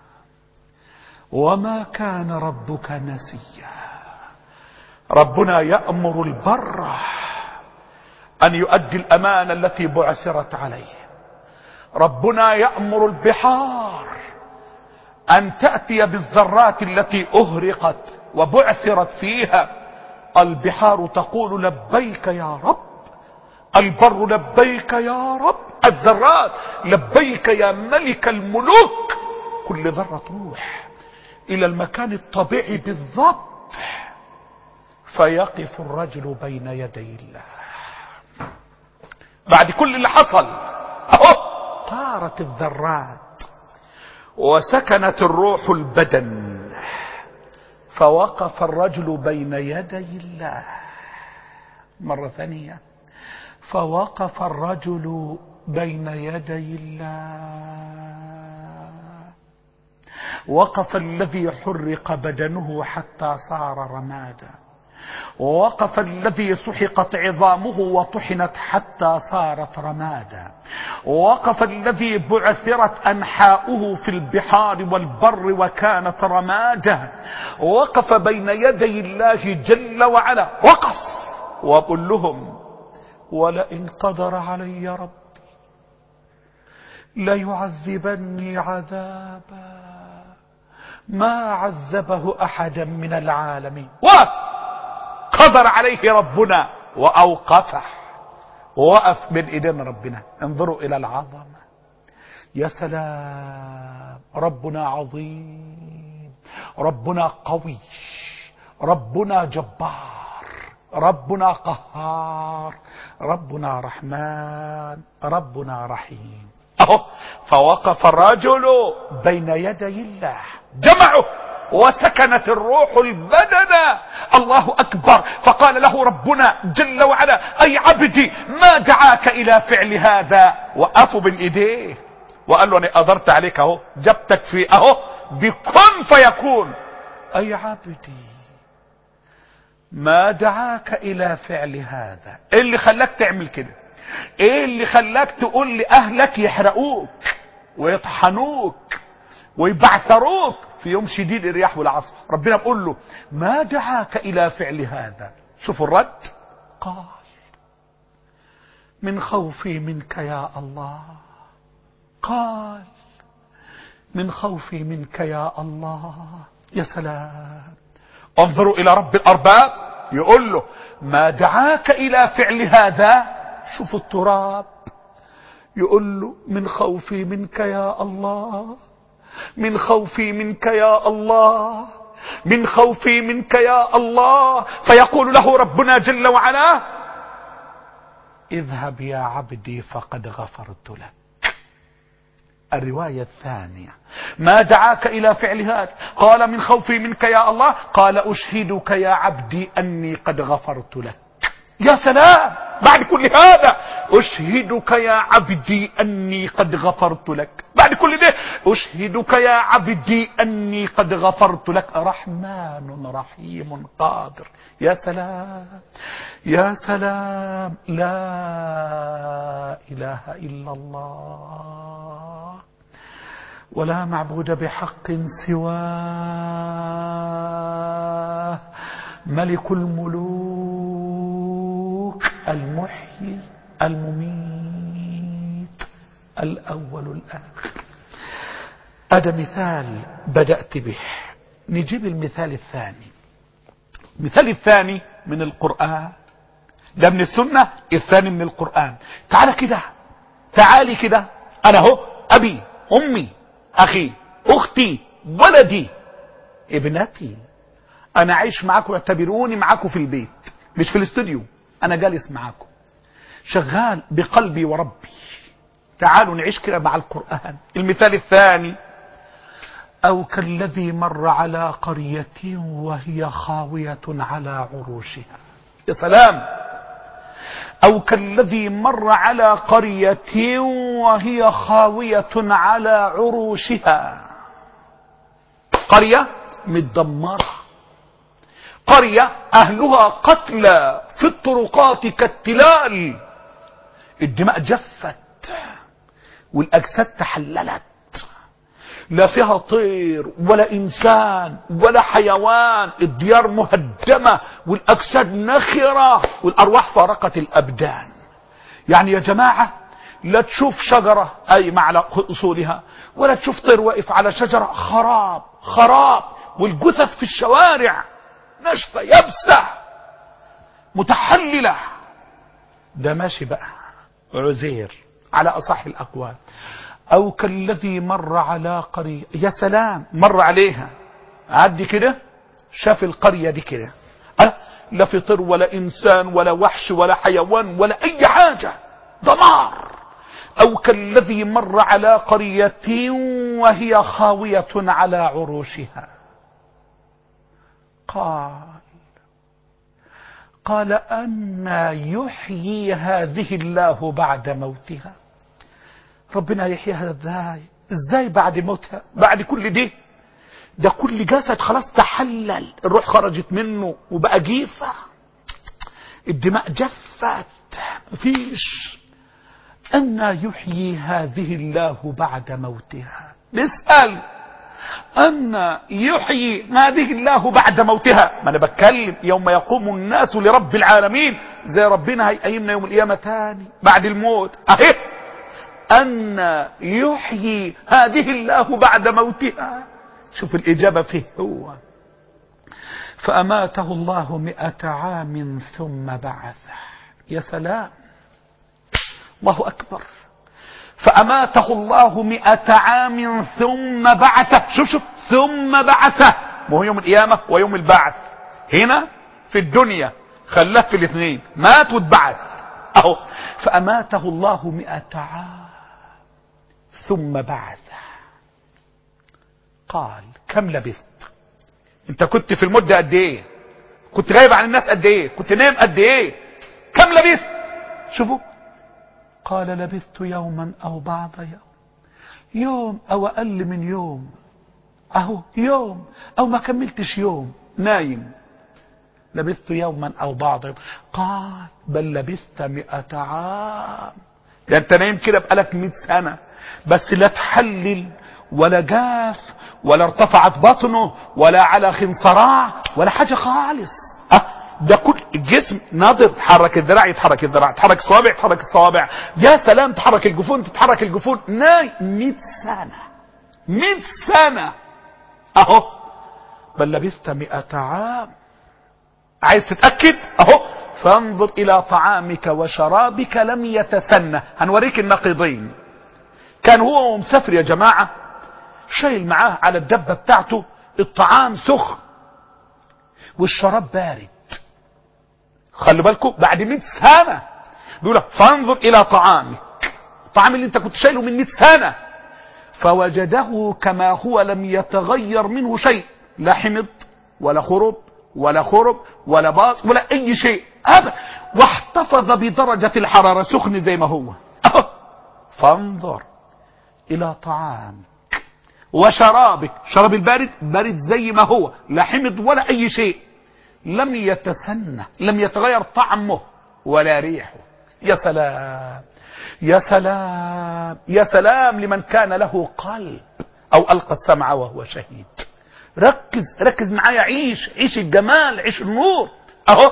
وما كان ربك نسيا ربنا يأمر البر أن يؤدي الأمانة التي بعثرت عليه ربنا يأمر البحار أن تأتي بالذرات التي أهرقت وبعثرت فيها البحار تقول لبيك يا رب البر لبيك يا رب الذرات لبيك يا ملك الملوك كل ذرة تروح إلى المكان الطبيعي بالضبط فيقف الرجل بين يدي الله بعد كل اللي حصل اهو طارت الذرات وسكنت الروح البدن فوقف الرجل بين يدي الله مرة ثانية فوقف الرجل بين يدي الله وقف الذي حرق بدنه حتى صار رمادا ووقف الذي سحقت عظامه وطحنت حتى صارت رمادا ووقف الذي بعثرت أنحاؤه في البحار والبر وكانت رمادا ووقف بين يدي الله جل وعلا وقف وأقول لهم ولئن قدر علي ربي ليعذبني عذابا ما عذبه أحدا من العالمين وقدر عليه ربنا وأوقفه ووقف بين ايدين ربنا انظروا الى العظمه يا سلام ربنا عظيم ربنا قوي ربنا جبار ربنا قهار ربنا رحمن ربنا رحيم اهو فوقف الرجل بين يدي الله جمعه وسكنت الروح البدن الله أكبر فقال له ربنا جل وعلا أي عبدي ما دعاك إلى فعل هذا وقفوا بين إيديه وقال له أنا قدرت عليك أهو جبتك في أهو بكن فيكون أي عبدي ما دعاك إلى فعل هذا إيه اللي خلاك تعمل كده إيه اللي خلاك تقول لأهلك يحرقوك ويطحنوك ويبعتروك في يوم شديد الرياح والعصف ربنا بيقول له ما دعاك الى فعل هذا شوفوا الرد قال من خوفي منك يا الله قال من خوفي منك يا الله يا سلام انظروا الى رب الارباب يقول له ما دعاك الى فعل هذا شوفوا التراب يقول له من خوفي منك يا الله من خوفي منك يا الله من خوفي منك يا الله فيقول له ربنا جل وعلا اذهب يا عبدي فقد غفرت لك الرواية الثانية ما دعاك إلى فعل هذا قال من خوفي منك يا الله قال أشهدك يا عبدي أني قد غفرت لك يا سلام بعد كل هذا أشهدك يا عبدي أني قد غفرت لك بعد كل ده أشهدك يا عبدي أني قد غفرت لك رحمن رحيم قادر يا سلام يا سلام لا إله إلا الله ولا معبود بحق سواه ملك الملوك المحيي المميت الأول الآخر هذا مثال بدأت به نجيب المثال الثاني المثال الثاني من القرآن ده من السنة الثاني من القرآن تعال كده تعالي كده أنا هو أبي أمي أخي أختي ولدي ابنتي أنا عايش معاكم اعتبروني معاكم في البيت مش في الاستوديو أنا جالس معاكم شغال بقلبي وربي تعالوا نعيش كده مع القرآن المثال الثاني أو كالذي مر على قرية وهي خاوية على عروشها يا سلام أو كالذي مر على قرية وهي خاوية على عروشها قرية متدمرة قرية أهلها قتلى في الطرقات كالتلال الدماء جفت والأجساد تحللت لا فيها طير ولا إنسان ولا حيوان الديار مهدمة والأجساد نخرة والأرواح فارقت الأبدان يعني يا جماعة لا تشوف شجرة أي على أصولها ولا تشوف طير واقف على شجرة خراب خراب والجثث في الشوارع ناشفة يبسة متحللة ده ماشي بقى عزير على أصح الأقوال أو كالذي مر على قرية يا سلام مر عليها عدي كده شاف القرية دي كده أه لا في طير ولا إنسان ولا وحش ولا حيوان ولا أي حاجة دمار أو كالذي مر على قرية وهي خاوية على عروشها قال قال أن يحيي هذه الله بعد موتها ربنا يحييها ازاي ازاي بعد موتها بعد كل دي ده كل جسد خلاص تحلل الروح خرجت منه وبقى جيفة الدماء جفت مفيش أن يحيي هذه الله بعد موتها نسأل أن يحيي هذه الله بعد موتها ما أنا بتكلم يوم يقوم الناس لرب العالمين زي ربنا هيقيمنا يوم القيامة تاني بعد الموت أهي أن يحيي هذه الله بعد موتها شوف الإجابة فيه هو فأماته الله مئة عام ثم بعثه يا سلام الله أكبر فأماته الله مئة عام ثم بعثه شوف شوف ثم بعثه ما هو يوم القيامة ويوم البعث هنا في الدنيا خلاه في الاثنين مات واتبعث أهو فأماته الله مئة عام ثم بعثه قال كم لبثت انت كنت في المدة قد ايه كنت غايب عن الناس قد ايه كنت نايم قد ايه كم لبثت شوفوا قال لبثت يوما او بعض يوم يوم او اقل من يوم اهو يوم او ما كملتش يوم نايم لبثت يوما او بعض يوم قال بل لبثت مئة عام ده انت نايم كده بقالك مئة سنة بس لا تحلل ولا جاف ولا ارتفعت بطنه ولا على خنصراع ولا حاجة خالص أه ده كل الجسم ناظر تحرك الذراع يتحرك الذراع تحرك الصوابع يتحرك الصوابع يا سلام تحرك الجفون تتحرك الجفون ناي 100 سنة 100 سنة اهو بل لبثت 100 عام عايز تتأكد اهو فانظر الى طعامك وشرابك لم يتسنى هنوريك النقيضين كان هو ومسافر يا جماعة شايل معاه على الدبة بتاعته الطعام سخن والشراب بارد خلوا بالكم بعد 100 سنة بيقول لك فانظر الى طعامك الطعام اللي انت كنت شايله من 100 سنة فوجده كما هو لم يتغير منه شيء لا حمض ولا خرب ولا خرب ولا باص ولا اي شيء ابدا واحتفظ بدرجة الحرارة سخن زي ما هو فانظر الى طعامك وشرابك شراب البارد بارد زي ما هو لا حمض ولا اي شيء لم يتسنى لم يتغير طعمه ولا ريحه يا سلام يا سلام يا سلام لمن كان له قلب او القى السمع وهو شهيد ركز ركز معايا عيش عيش الجمال عيش النور اهو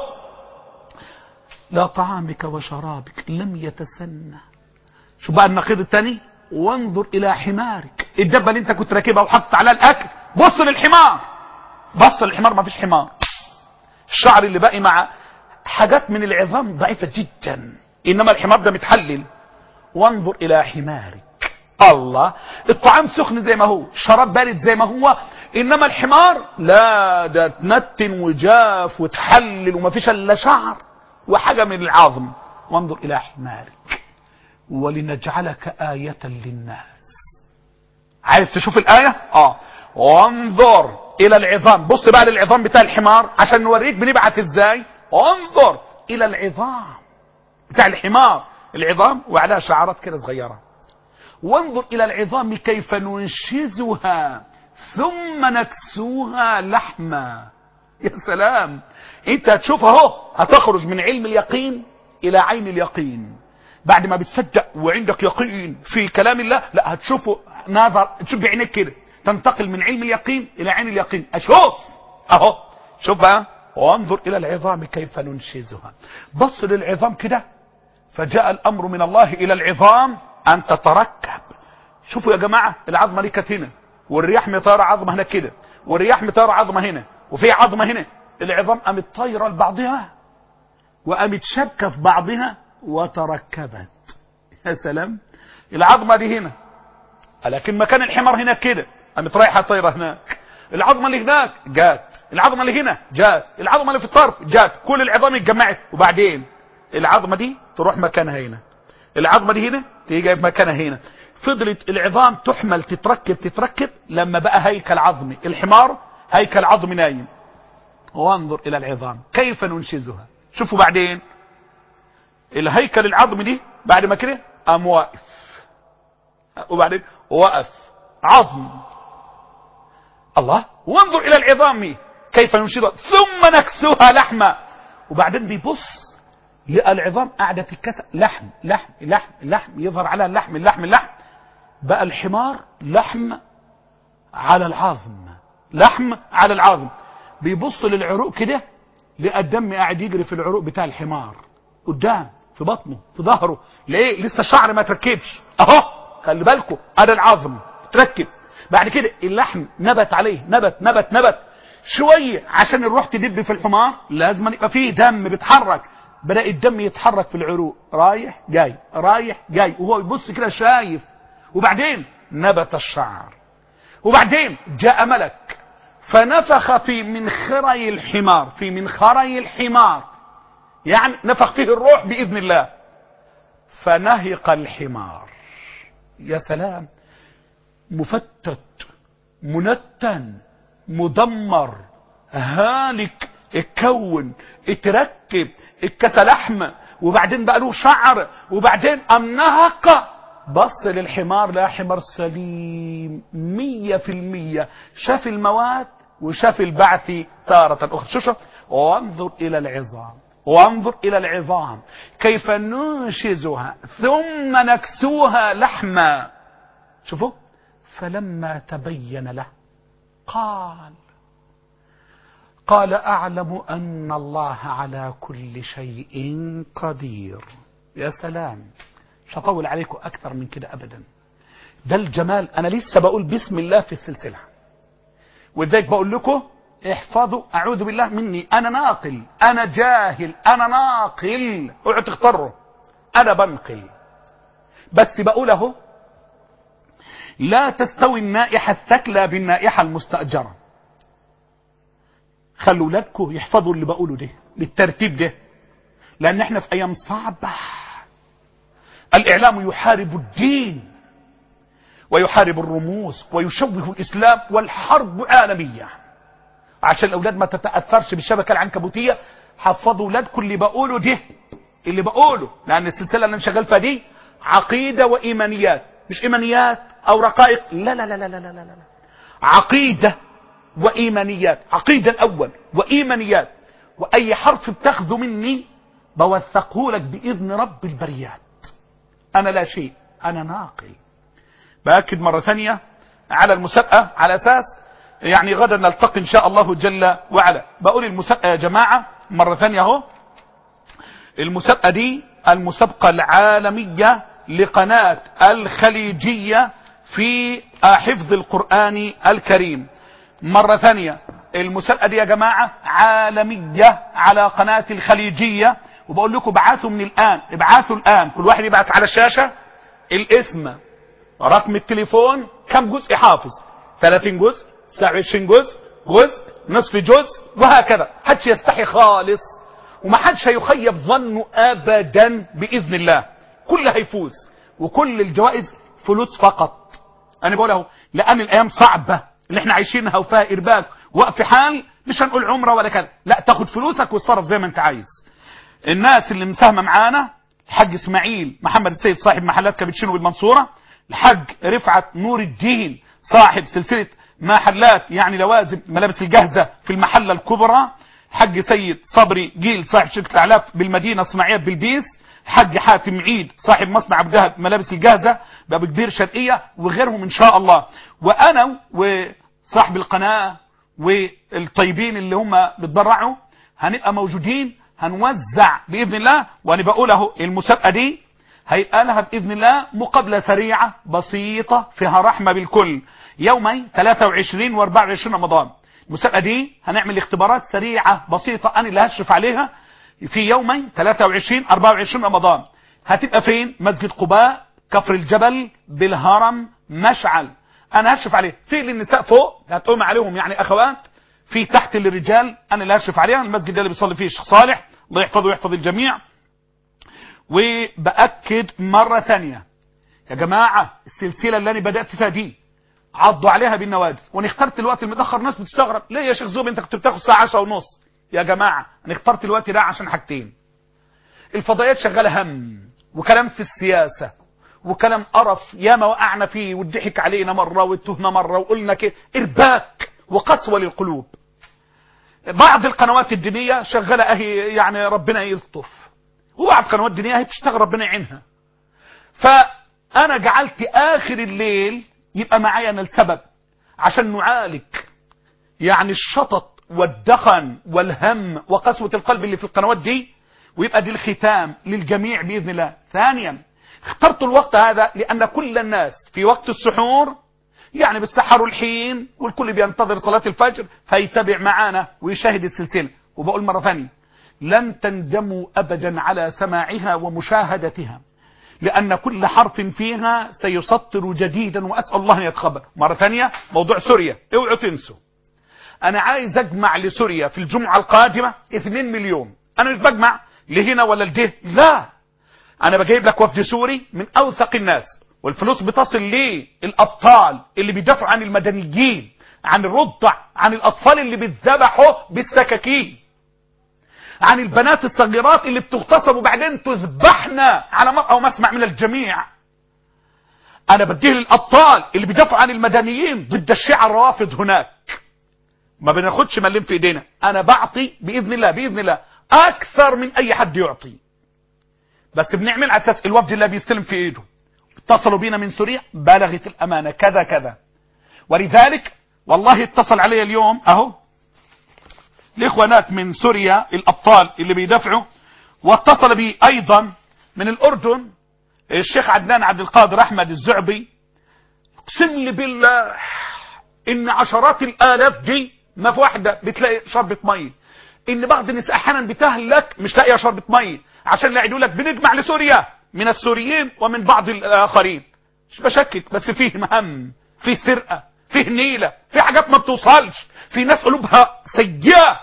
لا طعامك وشرابك لم يتسنى شو بقى النقيض الثاني وانظر الى حمارك الدبه اللي انت كنت راكبها وحطت عليها الاكل بص للحمار بص للحمار ما فيش حمار الشعر اللي باقي مع حاجات من العظام ضعيفة جدا انما الحمار ده متحلل وانظر الى حمارك الله الطعام سخن زي ما هو الشراب بارد زي ما هو انما الحمار لا ده تنتن وجاف وتحلل وما فيش الا شعر وحاجة من العظم وانظر الى حمارك ولنجعلك آية للناس عايز تشوف الآية اه وانظر الى العظام بص بقى للعظام بتاع الحمار عشان نوريك بنبعت ازاي انظر الى العظام بتاع الحمار العظام وعليها شعرات كده صغيرة وانظر الى العظام كيف ننشزها ثم نكسوها لحما يا سلام انت هتشوف اهو هتخرج من علم اليقين الى عين اليقين بعد ما بتصدق وعندك يقين في كلام الله لا هتشوفه ناظر تشوف بعينيك كده تنتقل من علم اليقين الى عين اليقين اشوف اهو شوف بقى وانظر الى العظام كيف ننشزها بص للعظام كده فجاء الامر من الله الى العظام ان تتركب شوفوا يا جماعة العظمة دي كانت هنا والرياح مطيرة عظمة هنا كده والرياح مطيرة عظمة هنا وفي عظمة هنا العظام قامت طايرة لبعضها وقامت شبكة في بعضها وتركبت يا سلام العظمة دي هنا لكن مكان الحمار هناك كده قامت رايحة طايرة هناك العظمة اللي هناك جات العظمة اللي هنا جات العظمة اللي في الطرف جات كل العظام اتجمعت وبعدين العظمة دي تروح مكانها هنا العظمة دي هنا تيجي في مكانها هنا فضلت العظام تحمل تتركب تتركب لما بقى هيكل عظمي الحمار هيكل عظمي نايم وانظر الى العظام كيف ننشزها شوفوا بعدين الهيكل العظمي دي بعد ما كده قام واقف وبعدين وقف عظم الله وانظر الى العظام كيف ننشدها ثم نكسوها لحما وبعدين بيبص لقى العظام قاعدة تتكسر لحم لحم لحم لحم يظهر عليها اللحم اللحم اللحم بقى الحمار لحم على العظم لحم على العظم بيبص للعروق كده لقى الدم قاعد يجري في العروق بتاع الحمار قدام في بطنه في ظهره ليه لسه الشعر ما تركبش اهو خلي بالكم ادي العظم تركب بعد كده اللحم نبت عليه نبت نبت نبت شويه عشان الروح تدب في الحمار لازم يبقى فيه دم بيتحرك بدا الدم يتحرك في العروق رايح جاي رايح جاي وهو يبص كده شايف وبعدين نبت الشعر وبعدين جاء ملك فنفخ في منخري الحمار في منخري الحمار يعني نفخ فيه الروح بإذن الله فنهق الحمار يا سلام مفتت منتن مدمر هالك اتكون اتركب اتكسى لحم وبعدين بقى له شعر وبعدين قام نهق بص للحمار لا حمار سليم مية في المية شاف المواد وشاف البعث تارة أخرى شو شو وانظر إلى العظام وانظر إلى العظام كيف ننشزها ثم نكسوها لحما شوفوا فلما تبين له قال قال أعلم أن الله على كل شيء قدير يا سلام مش هطول عليكم أكثر من كده أبدا ده الجمال أنا لسه بقول بسم الله في السلسلة ولذلك بقول لكم احفظوا أعوذ بالله مني أنا ناقل أنا جاهل أنا ناقل اوعوا تختاروا أنا بنقل بس بقول اهو لا تستوي النائحة الثكلى بالنائحة المستأجرة خلوا ولادكم يحفظوا اللي بقوله ده بالترتيب ده لأن احنا في أيام صعبة الإعلام يحارب الدين ويحارب الرموز ويشوه الإسلام والحرب عالمية عشان الأولاد ما تتأثرش بالشبكة العنكبوتية حفظوا أولادكم اللي بقوله ده اللي بقوله لأن السلسلة اللي أنا شغال فيها دي عقيدة وإيمانيات مش إيمانيات أو رقائق لا لا لا لا لا لا, لا. عقيدة وإيمانيات عقيدة الأول وإيمانيات وأي حرف بتاخذه مني بوثقه لك بإذن رب البريات أنا لا شيء أنا ناقل بأكد مرة ثانية على المسابقة على أساس يعني غدا نلتقي إن شاء الله جل وعلا بقول المسابقة يا جماعة مرة ثانية اهو المسابقة دي المسابقة العالمية لقناة الخليجية في حفظ القرآن الكريم مرة ثانية المسابقة دي يا جماعة عالمية على قناة الخليجية وبقول لكم ابعثوا من الآن ابعثوا الآن كل واحد يبعث على الشاشة الاسم رقم التليفون كم جزء حافظ 30 جزء 29 جزء جزء نصف جزء وهكذا حدش يستحي خالص وما حدش هيخيب ظنه ابدا باذن الله كل هيفوز وكل الجوائز فلوس فقط انا بقول اهو لان الايام صعبه اللي احنا عايشينها وفيها ارباك وقف حال مش هنقول عمره ولا كذا لا تاخد فلوسك واتصرف زي ما انت عايز الناس اللي مساهمه معانا الحاج اسماعيل محمد السيد صاحب محلات كابتشينو بالمنصوره الحاج رفعت نور الدين صاحب سلسله محلات يعني لوازم ملابس الجاهزه في المحله الكبرى الحاج سيد صبري جيل صاحب شركه الاعلاف بالمدينه الصناعيه بالبيس الحاج حاتم عيد صاحب مصنع ابو دهب ملابس الجاهزه بابو كبير شرقيه وغيرهم ان شاء الله وانا وصاحب القناه والطيبين اللي هم بيتبرعوا هنبقى موجودين هنوزع باذن الله وانا بقول اهو المسابقه دي هيبقى لها باذن الله مقابله سريعه بسيطه فيها رحمه بالكل يومي 23 و24 رمضان المسابقه دي هنعمل اختبارات سريعه بسيطه انا اللي هشرف عليها في يومي 23 24 رمضان هتبقى فين مسجد قباء كفر الجبل بالهرم مشعل انا هشرف عليه في للنساء فوق هتقوم عليهم يعني اخوات في تحت للرجال انا اللي هشرف عليها المسجد ده اللي بيصلي فيه الشيخ صالح الله يحفظه ويحفظ الجميع وبأكد مرة ثانية يا جماعة السلسلة اللي انا بدأت فيها دي عضوا عليها بالنوادي وانا اخترت الوقت المتأخر ناس بتستغرب ليه يا شيخ زوب انت كنت بتاخد ساعة 10 ونص يا جماعة انا اخترت الوقت ده عشان حاجتين الفضائيات شغالة هم وكلام في السياسة وكلام قرف ياما وقعنا فيه والضحك علينا مرة واتهنا مرة وقلنا كده ارباك وقسوة للقلوب بعض القنوات الدينية شغالة اهي يعني ربنا يلطف وبعض القنوات الدينية هي بتشتغل ربنا يعينها فانا جعلت اخر الليل يبقى معايا انا السبب عشان نعالج يعني الشطط والدخن والهم وقسوة القلب اللي في القنوات دي ويبقى دي الختام للجميع بإذن الله ثانيا اخترت الوقت هذا لأن كل الناس في وقت السحور يعني بالسحر الحين والكل بينتظر صلاة الفجر فيتبع معانا ويشاهد السلسلة وبقول مرة ثانية لن تندموا أبدا على سماعها ومشاهدتها لأن كل حرف فيها سيسطر جديدا وأسأل الله أن يتخبر مرة ثانية موضوع سوريا اوعوا تنسوا أنا عايز أجمع لسوريا في الجمعة القادمة 2 مليون أنا مش بجمع لهنا ولا لده لا أنا بجيب لك وفد سوري من أوثق الناس والفلوس بتصل للأبطال اللي بيدافعوا عن المدنيين عن الرضع عن الأطفال اللي بيتذبحوا بالسكاكين عن البنات الصغيرات اللي بتغتصب وبعدين تذبحنا على مرأى ومسمع من الجميع انا بديه للابطال اللي بيدافعوا عن المدنيين ضد الشيعة الروافض هناك ما بناخدش مليم في ايدينا انا بعطي باذن الله باذن الله اكثر من اي حد يعطي بس بنعمل على اساس الوفد اللي بيستلم في ايده اتصلوا بينا من سوريا بلغت الامانه كذا كذا ولذلك والله اتصل علي اليوم اهو الاخوانات من سوريا الابطال اللي بيدافعوا واتصل بي ايضا من الاردن الشيخ عدنان عبد القادر احمد الزعبي اقسم لي بالله ان عشرات الالاف دي ما في واحده بتلاقي شربة ميه ان بعض الناس احيانا بتهلك مش لاقيه شربة ميه عشان يعيدوا لك بنجمع لسوريا من السوريين ومن بعض الاخرين مش بشكك بس فيه مهم فيه سرقه فيه نيله في حاجات ما بتوصلش في ناس قلوبها سيئه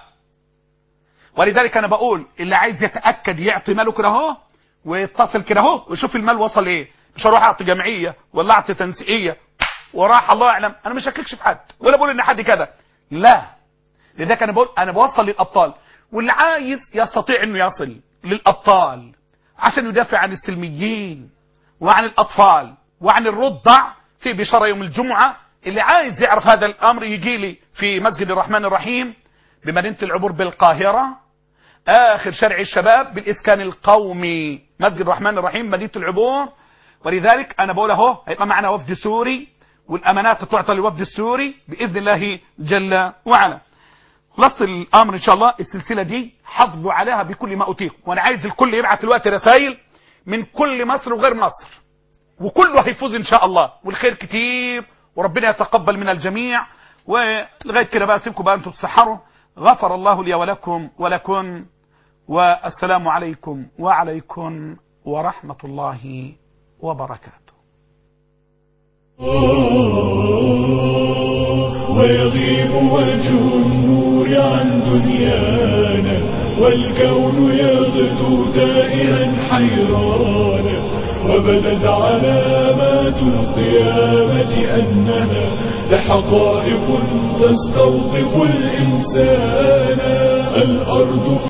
ولذلك انا بقول اللي عايز يتاكد يعطي ماله كده اهو ويتصل كده اهو ويشوف المال وصل ايه مش هروح اعطي جمعيه ولا اعطي تنسيقيه وراح الله اعلم انا مش شككش في حد ولا بقول ان حد كذا لا لذلك انا بقول انا بوصل للابطال واللي عايز يستطيع انه يصل للابطال عشان يدافع عن السلميين وعن الاطفال وعن الرضع في بشاره يوم الجمعه اللي عايز يعرف هذا الامر يجي لي في مسجد الرحمن الرحيم بمدينه العبور بالقاهره اخر شارع الشباب بالاسكان القومي مسجد الرحمن الرحيم مدينه العبور ولذلك انا بقول اهو هيبقى معنا وفد سوري والامانات تعطى للوفد السوري باذن الله جل وعلا خلاص الامر ان شاء الله السلسله دي حافظوا عليها بكل ما اوتيكم وانا عايز الكل يبعت الوقت رسائل من كل مصر وغير مصر وكله هيفوز ان شاء الله والخير كتير وربنا يتقبل من الجميع ولغايه كده بقى اسيبكم بقى انتم تسحروا غفر الله لي ولكم ولكن والسلام عليكم وعليكم ورحمه الله وبركاته ويغيب وجه النور عن دنيانا والكون يغدو تائها حيرانا وبدت علامات القيامة أنها لحقائق تستوقف الإنسان الأرض